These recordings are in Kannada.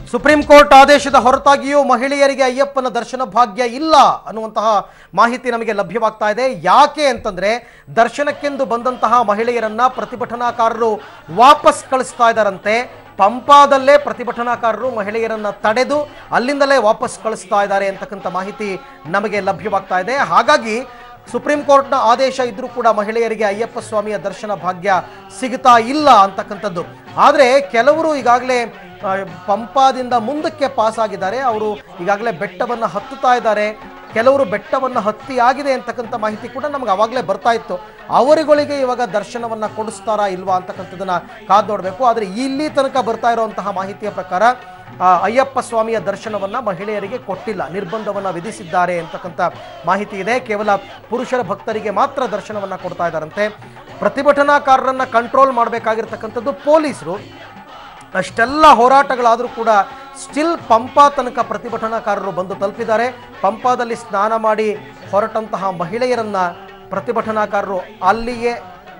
ಸುಪ್ರೀಂ ಕೋರ್ಟ್ ಆದೇಶದ ಹೊರತಾಗಿಯೂ ಮಹಿಳೆಯರಿಗೆ ಅಯ್ಯಪ್ಪನ ದರ್ಶನ ಭಾಗ್ಯ ಇಲ್ಲ ಅನ್ನುವಂತಹ ಮಾಹಿತಿ ನಮಗೆ ಲಭ್ಯವಾಗ್ತಾ ಇದೆ ಯಾಕೆ ಅಂತಂದ್ರೆ ದರ್ಶನಕ್ಕೆಂದು ಬಂದಂತಹ ಮಹಿಳೆಯರನ್ನ ಪ್ರತಿಭಟನಾಕಾರರು ವಾಪಸ್ ಕಳಿಸ್ತಾ ಇದ್ದಾರಂತೆ ಪಂಪಾದಲ್ಲೇ ಪ್ರತಿಭಟನಾಕಾರರು ಮಹಿಳೆಯರನ್ನ ತಡೆದು ಅಲ್ಲಿಂದಲೇ ವಾಪಸ್ ಕಳಿಸ್ತಾ ಇದ್ದಾರೆ ಅಂತಕ್ಕಂಥ ಮಾಹಿತಿ ನಮಗೆ ಲಭ್ಯವಾಗ್ತಾ ಇದೆ ಹಾಗಾಗಿ ಸುಪ್ರೀಂ ಕೋರ್ಟ್ನ ಆದೇಶ ಇದ್ರೂ ಕೂಡ ಮಹಿಳೆಯರಿಗೆ ಅಯ್ಯಪ್ಪ ಸ್ವಾಮಿಯ ದರ್ಶನ ಭಾಗ್ಯ ಸಿಗ್ತಾ ಇಲ್ಲ ಅಂತಕ್ಕಂಥದ್ದು ಆದರೆ ಕೆಲವರು ಈಗಾಗಲೇ ಆ, ಪಂಪಾದಿಂದ ಮುಂದಕ್ಕೆ ಪಾಸ್ ಆಗಿದ್ದಾರೆ ಅವರು ಈಗಾಗಲೇ ಬೆಟ್ಟವನ್ನು ಹತ್ತುತ್ತಾ ಇದ್ದಾರೆ ಕೆಲವರು ಬೆಟ್ಟವನ್ನು ಹತ್ತಿ ಆಗಿದೆ ಅಂತಕ್ಕಂಥ ಮಾಹಿತಿ ಕೂಡ ನಮ್ಗೆ ಅವಾಗಲೇ ಬರ್ತಾ ಇತ್ತು ಅವರುಗಳಿಗೆ ಇವಾಗ ದರ್ಶನವನ್ನ ಕೊಡಿಸ್ತಾರಾ ಇಲ್ವಾ ಅಂತಕ್ಕಂಥದ್ದನ್ನ ಕಾದು ನೋಡಬೇಕು ಆದರೆ ಇಲ್ಲಿ ತನಕ ಬರ್ತಾ ಇರುವಂತಹ ಮಾಹಿತಿಯ ಪ್ರಕಾರ ಆ, ಅಯ್ಯಪ್ಪ ಸ್ವಾಮಿಯ ದರ್ಶನವನ್ನ ಮಹಿಳೆಯರಿಗೆ ಕೊಟ್ಟಿಲ್ಲ ನಿರ್ಬಂಧವನ್ನ ವಿಧಿಸಿದ್ದಾರೆ ಅಂತಕ್ಕಂಥ ಮಾಹಿತಿ ಇದೆ ಕೇವಲ ಪುರುಷರ ಭಕ್ತರಿಗೆ ಮಾತ್ರ ದರ್ಶನವನ್ನ ಕೊಡ್ತಾ ಇದ್ದಾರಂತೆ ಪ್ರತಿಭಟನಾಕಾರರನ್ನ ಕಂಟ್ರೋಲ್ ಮಾಡಬೇಕಾಗಿರ್ತಕ್ಕಂಥದ್ದು ಪೊಲೀಸರು ಅಷ್ಟೆಲ್ಲ ಹೋರಾಟಗಳಾದರೂ ಕೂಡ ಸ್ಟಿಲ್ ಪಂಪಾ ತನಕ ಪ್ರತಿಭಟನಾಕಾರರು ಬಂದು ತಲುಪಿದ್ದಾರೆ ಪಂಪಾದಲ್ಲಿ ಸ್ನಾನ ಮಾಡಿ ಹೊರಟಂತಹ ಮಹಿಳೆಯರನ್ನ ಪ್ರತಿಭಟನಾಕಾರರು ಅಲ್ಲಿಯೇ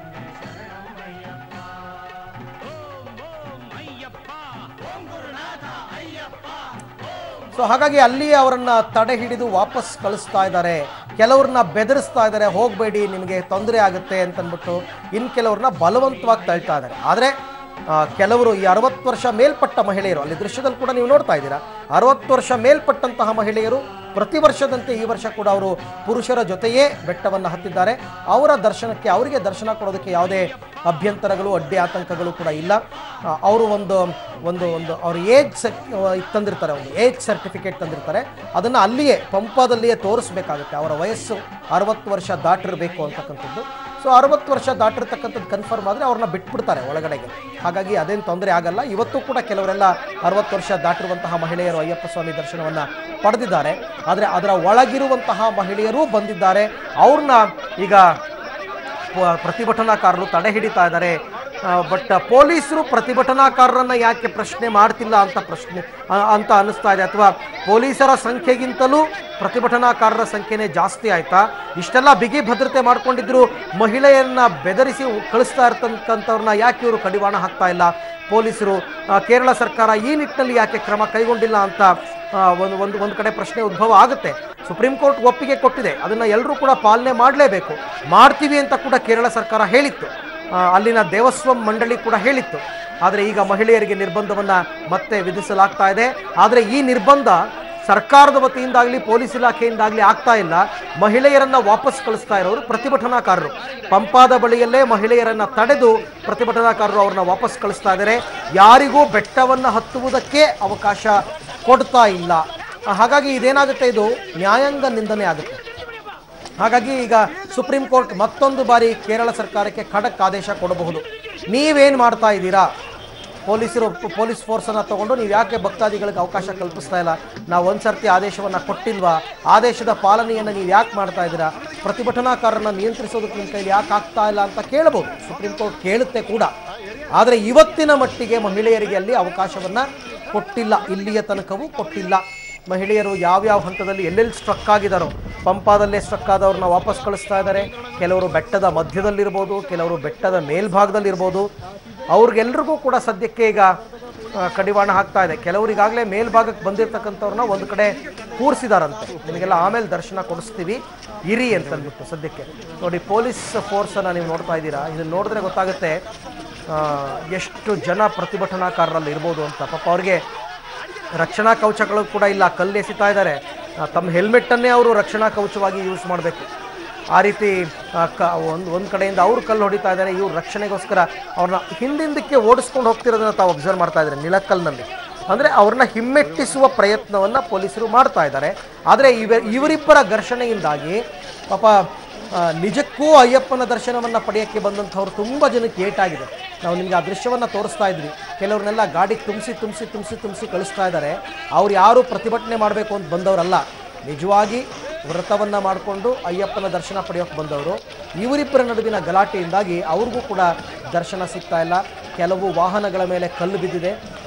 ಸೊ ಹಾಗಾಗಿ ಅಲ್ಲಿಯೇ ಅವರನ್ನ ತಡೆ ಹಿಡಿದು ವಾಪಸ್ ಕಳಿಸ್ತಾ ಇದ್ದಾರೆ ಕೆಲವ್ರನ್ನ ಬೆದರಿಸ್ತಾ ಇದ್ದಾರೆ ಹೋಗಬೇಡಿ ನಿಮಗೆ ತೊಂದರೆ ಆಗುತ್ತೆ ಅಂತಂದ್ಬಿಟ್ಟು ಇನ್ನು ಕೆಲವ್ರನ್ನ ಬಲವಂತವಾಗಿ ತಳ್ತಾ ಇದ್ದಾರೆ ಆದರೆ ಆ, ಕೆಲವರು ಈ ಅರವತ್ತು ವರ್ಷ ಮೇಲ್ಪಟ್ಟ ಮಹಿಳೆಯರು ಅಲ್ಲಿ ದೃಶ್ಯದಲ್ಲಿ ಕೂಡ ನೀವು ನೋಡ್ತಾ ಇದ್ದೀರಾ ಅರವತ್ತು ವರ್ಷ ಮೇಲ್ಪಟ್ಟಂತಹ ಮಹಿಳೆಯರು ಪ್ರತಿ ವರ್ಷದಂತೆ ಈ ವರ್ಷ ಕೂಡ ಅವರು ಪುರುಷರ ಜೊತೆಯೇ ಬೆಟ್ಟವನ್ನು ಹತ್ತಿದ್ದಾರೆ ಅವರ ದರ್ಶನಕ್ಕೆ ಅವರಿಗೆ ದರ್ಶನ ಕೊಡೋದಕ್ಕೆ ಯಾವುದೇ ಅಭ್ಯಂತರಗಳು ಅಡ್ಡಿ ಆತಂಕಗಳು ಕೂಡ ಇಲ್ಲ ಆ, ಅವರು ಒಂದು ಒಂದು ಒಂದು ಅವ್ರ ಏಜ್ ತಂದಿರ್ತಾರೆ ಒಂದು ಏಜ್ ಸರ್ಟಿಫಿಕೇಟ್ ತಂದಿರ್ತಾರೆ ಅದನ್ನು ಅಲ್ಲಿಯೇ ಪಂಪಾದಲ್ಲಿಯೇ ತೋರಿಸ್ಬೇಕಾಗುತ್ತೆ ಅವರ ವಯಸ್ಸು ಅರವತ್ತು ವರ್ಷ ದಾಟಿರಬೇಕು ಅಂತಕ್ಕಂಥದ್ದು ಸೊ ಅರವತ್ತು ವರ್ಷ ದಾಟಿರ್ತಕ್ಕಂಥದ್ದು ಕನ್ಫರ್ಮ್ ಆದರೆ ಅವ್ರನ್ನ ಬಿಟ್ಬಿಡ್ತಾರೆ ಒಳಗಡೆಗೆ ಹಾಗಾಗಿ ಅದೇನು ತೊಂದರೆ ಆಗಲ್ಲ ಇವತ್ತು ಕೂಡ ಕೆಲವರೆಲ್ಲ ಅರವತ್ತು ವರ್ಷ ದಾಟಿರುವಂತಹ ಮಹಿಳೆಯರು ಅಯ್ಯಪ್ಪ ಸ್ವಾಮಿ ದರ್ಶನವನ್ನು ಪಡೆದಿದ್ದಾರೆ ಆದರೆ ಅದರ ಒಳಗಿರುವಂತಹ ಮಹಿಳೆಯರೂ ಬಂದಿದ್ದಾರೆ ಅವ್ರನ್ನ ಈಗ ಪ- ಪ್ರತಿಭಟನಾಕಾರರು ತಡೆ ಹಿಡಿತಾ ಇದ್ದಾರೆ ಬಟ್ ಪೊಲೀಸರು ಪ್ರತಿಭಟನಾಕಾರರನ್ನ ಯಾಕೆ ಪ್ರಶ್ನೆ ಮಾಡ್ತಿಲ್ಲ ಅಂತ ಪ್ರಶ್ನೆ ಆ, ಅಂತ ಅನ್ನಿಸ್ತಾ ಇದೆ ಅಥವಾ ಪೊಲೀಸರ ಸಂಖ್ಯೆಗಿಂತಲೂ ಪ್ರತಿಭಟನಾಕಾರರ ಸಂಖ್ಯೆನೇ ಜಾಸ್ತಿ ಆಯ್ತಾ ಇಷ್ಟೆಲ್ಲ ಬಿಗಿ ಭದ್ರತೆ ಮಾಡ್ಕೊಂಡಿದ್ರು ಮಹಿಳೆಯರನ್ನ ಬೆದರಿಸಿ ಕಳಿಸ್ತಾ ಇರ್ತಕ್ಕಂಥವ್ರನ್ನ ಯಾಕೆ ಇವರು ಕಡಿವಾಣ ಹಾಕ್ತಾ ಇಲ್ಲ ಪೊಲೀಸರು ಆ, ಕೇರಳ ಸರ್ಕಾರ ಈ ನಿಟ್ಟಿನಲ್ಲಿ ಯಾಕೆ ಕ್ರಮ ಕೈಗೊಂಡಿಲ್ಲ ಅಂತ ಆ, ಒಂದು ಒಂದು ಒಂದು ಕಡೆ ಪ್ರಶ್ನೆ ಉದ್ಭವ ಆಗುತ್ತೆ ಸುಪ್ರೀಂ ಕೋರ್ಟ್ ಒಪ್ಪಿಗೆ ಕೊಟ್ಟಿದೆ ಅದನ್ನು ಎಲ್ಲರೂ ಕೂಡ ಪಾಲನೆ ಮಾಡಲೇಬೇಕು ಮಾಡ್ತೀವಿ ಅಂತ ಕೂಡ ಕೇರಳ ಸರ್ಕಾರ ಹೇಳಿತ್ತು ಆ, ಅಲ್ಲಿನ ದೇವಸ್ವಂ ಮಂಡಳಿ ಕೂಡ ಹೇಳಿತ್ತು ಆದರೆ ಈಗ ಮಹಿಳೆಯರಿಗೆ ನಿರ್ಬಂಧವನ್ನು ಮತ್ತೆ ವಿಧಿಸಲಾಗ್ತಾ ಇದೆ ಆದರೆ ಈ ನಿರ್ಬಂಧ ಸರ್ಕಾರದ ವತಿಯಿಂದಾಗಲಿ ಪೊಲೀಸ್ ಇಲಾಖೆಯಿಂದಾಗಲಿ ಆಗ್ತಾ ಇಲ್ಲ ಮಹಿಳೆಯರನ್ನ ವಾಪಸ್ ಕಳಿಸ್ತಾ ಇರೋರು ಪ್ರತಿಭಟನಾಕಾರರು ಪಂಪಾದ ಬಳಿಯಲ್ಲೇ ಮಹಿಳೆಯರನ್ನ ತಡೆದು ಪ್ರತಿಭಟನಾಕಾರರು ಅವ್ರನ್ನ ವಾಪಸ್ ಕಳಿಸ್ತಾ ಇದ್ದಾರೆ ಯಾರಿಗೂ ಬೆಟ್ಟವನ್ನು ಹತ್ತುವುದಕ್ಕೆ ಅವಕಾಶ ಕೊಡ್ತಾ ಇಲ್ಲ ಹಾಗಾಗಿ ಇದೇನಾಗುತ್ತೆ ಇದು ನ್ಯಾಯಾಂಗ ನಿಂದನೆ ಆಗುತ್ತೆ ಹಾಗಾಗಿ ಈಗ ಸುಪ್ರೀಂ ಕೋರ್ಟ್ ಮತ್ತೊಂದು ಬಾರಿ ಕೇರಳ ಸರ್ಕಾರಕ್ಕೆ ಖಡಕ್ ಆದೇಶ ಕೊಡಬಹುದು ನೀವೇನು ಮಾಡ್ತಾ ಇದ್ದೀರಾ ಪೊಲೀಸರು ಪೊಲೀಸ್ ಫೋರ್ಸನ್ನು ತಗೊಂಡು ನೀವು ಯಾಕೆ ಭಕ್ತಾದಿಗಳಿಗೆ ಅವಕಾಶ ಕಲ್ಪಿಸ್ತಾ ಇಲ್ಲ ನಾವು ಒಂದು ಸರ್ತಿ ಆದೇಶವನ್ನು ಕೊಟ್ಟಿಲ್ವಾ ಆದೇಶದ ಪಾಲನೆಯನ್ನು ನೀವು ಯಾಕೆ ಮಾಡ್ತಾ ಇದ್ದೀರಾ ಪ್ರತಿಭಟನಾಕಾರರನ್ನ ನಿಯಂತ್ರಿಸೋದಕ್ಕೆ ನಿಮ್ಮ ಕೈಲಿ ಯಾಕೆ ಆಗ್ತಾ ಇಲ್ಲ ಅಂತ ಕೇಳಬಹುದು ಸುಪ್ರೀಂ ಕೋರ್ಟ್ ಕೇಳುತ್ತೆ ಕೂಡ ಆದರೆ ಇವತ್ತಿನ ಮಟ್ಟಿಗೆ ಮಹಿಳೆಯರಿಗೆ ಅಲ್ಲಿ ಅವಕಾಶವನ್ನು ಕೊಟ್ಟಿಲ್ಲ ಇಲ್ಲಿಯ ತನಕವೂ ಕೊಟ್ಟಿಲ್ಲ ಮಹಿಳೆಯರು ಯಾವ್ಯಾವ ಹಂತದಲ್ಲಿ ಎಲ್ಲೆಲ್ಲಿ ಸ್ಟ್ರಕ್ ಆಗಿದಾರೋ ಪಂಪಾದಲ್ಲೇ ಸ್ಟ್ರಕ್ ಆದವ್ರನ್ನ ವಾಪಸ್ ಕಳಿಸ್ತಾ ಇದ್ದಾರೆ ಕೆಲವರು ಬೆಟ್ಟದ ಮಧ್ಯದಲ್ಲಿರ್ಬೋದು ಕೆಲವರು ಬೆಟ್ಟದ ಮೇಲ್ಭಾಗದಲ್ಲಿರ್ಬೋದು ಅವ್ರಿಗೆಲ್ರಿಗೂ ಕೂಡ ಸದ್ಯಕ್ಕೆ ಈಗ ಆ, ಕಡಿವಾಣ ಹಾಕ್ತಾ ಇದೆ ಕೆಲವರು ಈಗಾಗಲೇ ಮೇಲ್ಭಾಗಕ್ಕೆ ಬಂದಿರತಕ್ಕಂಥವ್ರನ್ನ ಒಂದು ಕಡೆ ಕೂರಿಸಿದಾರಂತೆ ನಿಮಗೆಲ್ಲ ಆಮೇಲೆ ದರ್ಶನ ಕೊಡಿಸ್ತೀವಿ ಇರಿ ಅಂತಂದ್ಬಿಟ್ಟು ಸದ್ಯಕ್ಕೆ ನೋಡಿ ಪೊಲೀಸ್ ಫೋರ್ಸನ್ನು ನೀವು ನೋಡ್ತಾ ಇದ್ದೀರಾ ಇದನ್ನು ನೋಡಿದ್ರೆ ಗೊತ್ತಾಗುತ್ತೆ ಆ, ಎಷ್ಟು ಜನ ಪ್ರತಿಭಟನಾಕಾರರಲ್ಲಿ ಇರ್ಬೋದು ಅಂತ ಪಾಪ ಅವ್ರಿಗೆ ರಕ್ಷಣಾ ಕವಚಗಳು ಕೂಡ ಇಲ್ಲ ಕಲ್ಲು ಎಸಿತಾ ಇದ್ದಾರೆ ಆ, ತಮ್ಮ ಹೆಲ್ಮೆಟ್ಟನ್ನೇ ಅವರು ರಕ್ಷಣಾ ಕವಚವಾಗಿ ಯೂಸ್ ಮಾಡಬೇಕು ಆ ರೀತಿ ಆ, ಕ ಒಂದು ಒಂದು ಕಡೆಯಿಂದ ಅವ್ರು ಕಲ್ಲು ಹೊಡಿತಾ ಇದ್ದಾರೆ ಇವ್ರು ರಕ್ಷಣೆಗೋಸ್ಕರ ಅವ್ರನ್ನ ಹಿಂದಿಂದಕ್ಕೆ ಓಡಿಸ್ಕೊಂಡು ಹೋಗ್ತಿರೋದನ್ನ ತಾವು ಅಬ್ಸರ್ವ್ ಮಾಡ್ತಾ ಇದ್ದಾರೆ ನಿಲಕಲ್ನಲ್ಲಿ ಅಂದರೆ ಅವ್ರನ್ನ ಹಿಮ್ಮೆಟ್ಟಿಸುವ ಪ್ರಯತ್ನವನ್ನು ಪೊಲೀಸರು ಮಾಡ್ತಾ ಇದ್ದಾರೆ ಆದರೆ ಇವ ಇವರಿಬ್ಬರ ಘರ್ಷಣೆಯಿಂದಾಗಿ ಪಾಪ ಆ, ನಿಜಕ್ಕೂ ಅಯ್ಯಪ್ಪನ ದರ್ಶನವನ್ನು ಪಡೆಯೋಕ್ಕೆ ಬಂದಂಥವ್ರು ತುಂಬ ಜನಕ್ಕೆ ಏಟಾಗಿದೆ ನಾವು ನಿಮಗೆ ಆ ದೃಶ್ಯವನ್ನು ತೋರಿಸ್ತಾ ಇದ್ವಿ ಕೆಲವ್ರನ್ನೆಲ್ಲ ಗಾಡಿ ತುಂಬಿಸಿ ತುಂಬಿಸಿ ತುಂಬಿಸಿ ತುಂಬಿಸಿ ಕಳಿಸ್ತಾ ಇದ್ದಾರೆ ಅವ್ರು ಯಾರು ಪ್ರತಿಭಟನೆ ಮಾಡಬೇಕು ಅಂತ ಬಂದವರಲ್ಲ ನಿಜವಾಗಿ ವ್ರತವನ್ನು ಮಾಡಿಕೊಂಡು ಅಯ್ಯಪ್ಪನ ದರ್ಶನ ಪಡೆಯೋಕ್ಕೆ ಬಂದವರು ಇವರಿಬ್ಬರ ನಡುವಿನ ಗಲಾಟೆಯಿಂದಾಗಿ ಅವ್ರಿಗೂ ಕೂಡ ದರ್ಶನ ಸಿಗ್ತಾ ಇಲ್ಲ ಕೆಲವು ವಾಹನಗಳ ಮೇಲೆ ಕಲ್ಲು ಬಿದ್ದಿದೆ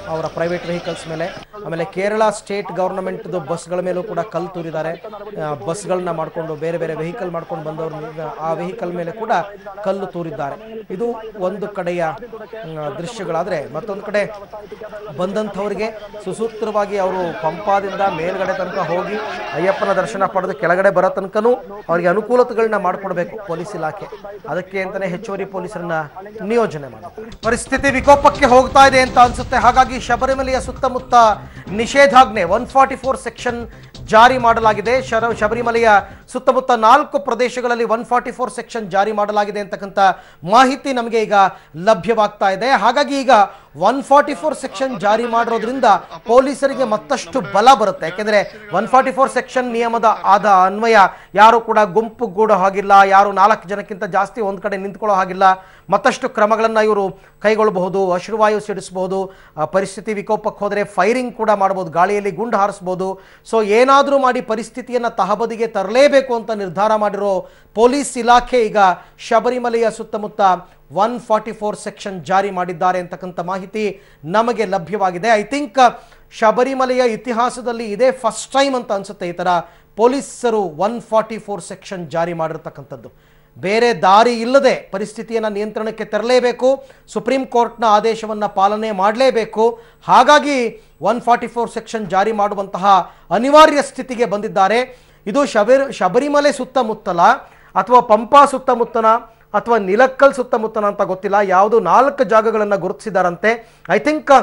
ಅವರ ಪ್ರೈವೇಟ್ ವೆಹಿಕಲ್ಸ್ ಮೇಲೆ ಆಮೇಲೆ ಕೇರಳ ಸ್ಟೇಟ್ ಗವರ್ನಮೆಂಟ್ದು ಬಸ್ಗಳ ಮೇಲೂ ಕೂಡ ಕಲ್ಲು ತೂರಿದ್ದಾರೆ ಆ, ಬಸ್ಗಳನ್ನ ಮಾಡಿಕೊಂಡು ಬೇರೆ ಬೇರೆ ವೆಹಿಕಲ್ ಮಾಡ್ಕೊಂಡು ಬಂದವ್ರ ಮೇಲೆ- ಆ ವೆಹಿಕಲ್ ಮೇಲೆ ಕೂಡ ಕಲ್ಲು ತೂರಿದ್ದಾರೆ ಇದು ಒಂದು ಕಡೆಯ ಮ್, ದೃಶ್ಯಗಳಾದ್ರೆ ಮತ್ತೊಂದು ಕಡೆ ಬಂದಂಥವ್ರಿಗೆ ಸುಸೂತ್ರವಾಗಿ ಅವರು ಪಂಪಾದಿಂದ ಮೇಲ್ಗಡೆ ತನಕ ಹೋಗಿ ಅಯ್ಯಪ್ಪನ ದರ್ಶನ ಪಡೆದು ಕೆಳಗಡೆ ಬರೋ ತನಕನೂ ಅವರಿಗೆ ಅನುಕೂಲತೆಗಳನ್ನ ಮಾಡಿಕೊಡ್ಬೇಕು ಪೊಲೀಸ್ ಇಲಾಖೆ ಅದಕ್ಕೆ ಅಂತಾನೆ ಹೆಚ್ಚುವರಿ ಪೊಲೀಸರನ್ನ ನಿಯೋಜನೆ ಮಾಡಿದ್ದಾರೆ ಪರಿಸ್ಥಿತಿ ವಿಕೋಪಕ್ಕೆ ಹೋಗ್ತಾ ಇದೆ ಅಂತ ಅನ್ಸುತ್ತೆ ಹಾಗಾಗಿ ಶಬರಿಮಲೆಯ ಸುತ್ತಮುತ್ತ ನಿಷೇಧಾಜ್ಞೆ ಒನ್ ಫಾರ್ಟಿ ಫೋರ್ ಸೆಕ್ಷನ್ ಜಾರಿ ಮಾಡಲಾಗಿದೆ ಶರ ಶಬರಿಮಲೆಯ ಸುತ್ತಮುತ್ತ ನಾಲ್ಕು ಪ್ರದೇಶಗಳಲ್ಲಿ ಒನ್ ಫಾರ್ಟಿ ಫೋರ್ ಸೆಕ್ಷನ್ ಜಾರಿ ಮಾಡಲಾಗಿದೆ ಅಂತಕ್ಕಂಥ ಮಾಹಿತಿ ನಮಗೆ ಈಗ ಲಭ್ಯವಾಗ್ತಾ ಇದೆ ಹಾಗಾಗಿ ಈಗ ಒನ್ ಫಾರ್ಟಿ ಫೋರ್ ಸೆಕ್ಷನ್ ಜಾರಿ ಮಾಡಿರೋದ್ರಿಂದ ಪೊಲೀಸರಿಗೆ ಮತ್ತಷ್ಟು ಬಲ ಬರುತ್ತೆ ಯಾಕೆಂದ್ರೆ ಒನ್ ಫಾರ್ಟಿ ಫೋರ್ ಸೆಕ್ಷನ್ ನಿಯಮದ ಆದ ಅನ್ವಯ ಯಾರು ಕೂಡ ಗುಂಪು ಗೂಡೋ ಹಾಗಿಲ್ಲ ಯಾರು ನಾಲ್ಕು ಜನಕ್ಕಿಂತ ಜಾಸ್ತಿ ಒಂದು ಕಡೆ ನಿಂತ್ಕೊಳ್ಳೋ ಹಾಗಿಲ್ಲ ಮತ್ತಷ್ಟು ಕ್ರಮಗಳನ್ನು ಇವರು ಕೈಗೊಳ್ಳಬಹುದು ಅಶ್ರುವಾಯು ಸಿಡಿಸಬಹುದು ಆ, ಪರಿಸ್ಥಿತಿ ವಿಕೋಪಕ್ಕೆ ಹೋದರೆ ಫೈರಿಂಗ್ ಕೂಡ ಮಾಡ್ಬೋದು ಗಾಳಿಯಲ್ಲಿ ಗುಂಡು ಹಾರಿಸ್ಬೋದು ಸೊ ಏನಾದರೂ ಮಾಡಿ ಪರಿಸ್ಥಿತಿಯನ್ನು ತಹಬದಿಗೆ ತರಲೇಬೇಕು ಅಂತ ನಿರ್ಧಾರ ಮಾಡಿರೋ ಪೊಲೀಸ್ ಇಲಾಖೆ ಈಗ ಶಬರಿಮಲೆಯ ಸುತ್ತಮುತ್ತ ಒನ್ ಫಾರ್ಟಿ ಫೋರ್ ಸೆಕ್ಷನ್ ಜಾರಿ ಮಾಡಿದ್ದಾರೆ ಅಂತಕ್ಕಂಥ ಮಾಹಿತಿ ನಮಗೆ ಲಭ್ಯವಾಗಿದೆ ಐ ಥಿಂಕ್ ಶಬರಿಮಲೆಯ ಇತಿಹಾಸದಲ್ಲಿ ಇದೇ ಫಸ್ಟ್ ಟೈಮ್ ಅಂತ ಅನ್ಸುತ್ತೆ ಈ ಥರ ಪೊಲೀಸರು ಒನ್ ಫಾರ್ಟಿ ಫೋರ್ ಸೆಕ್ಷನ್ ಜಾರಿ ಮಾಡಿರ್ತಕ್ಕಂಥದ್ದು ಬೇರೆ ದಾರಿ ಇಲ್ಲದೆ ಪರಿಸ್ಥಿತಿಯನ್ನು ನಿಯಂತ್ರಣಕ್ಕೆ ತರಲೇಬೇಕು ಸುಪ್ರೀಂ ಕೋರ್ಟ್ನ ಆದೇಶವನ್ನು ಪಾಲನೆ ಮಾಡಲೇಬೇಕು ಹಾಗಾಗಿ ಒನ್ ಫಾರ್ಟಿ ಫೋರ್ ಸೆಕ್ಷನ್ ಜಾರಿ ಮಾಡುವಂತಹ ಅನಿವಾರ್ಯ ಸ್ಥಿತಿಗೆ ಬಂದಿದ್ದಾರೆ ಇದು ಶಬರಿ ಶಬರಿಮಲೆ ಸುತ್ತಮುತ್ತಲ ಅಥವಾ ಪಂಪಾ ಸುತ್ತಮುತ್ತಲ ಅಥವಾ ನಿಲಕ್ಕಲ್ ಸುತ್ತಮುತ್ತಲ ಅಂತ ಗೊತ್ತಿಲ್ಲ ಯಾವುದು ನಾಲ್ಕು ಜಾಗಗಳನ್ನು ಗುರುತಿಸಿದಾರಂತೆ ಐ ಥಿಂಕ್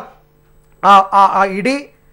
ಆ ಇಡೀ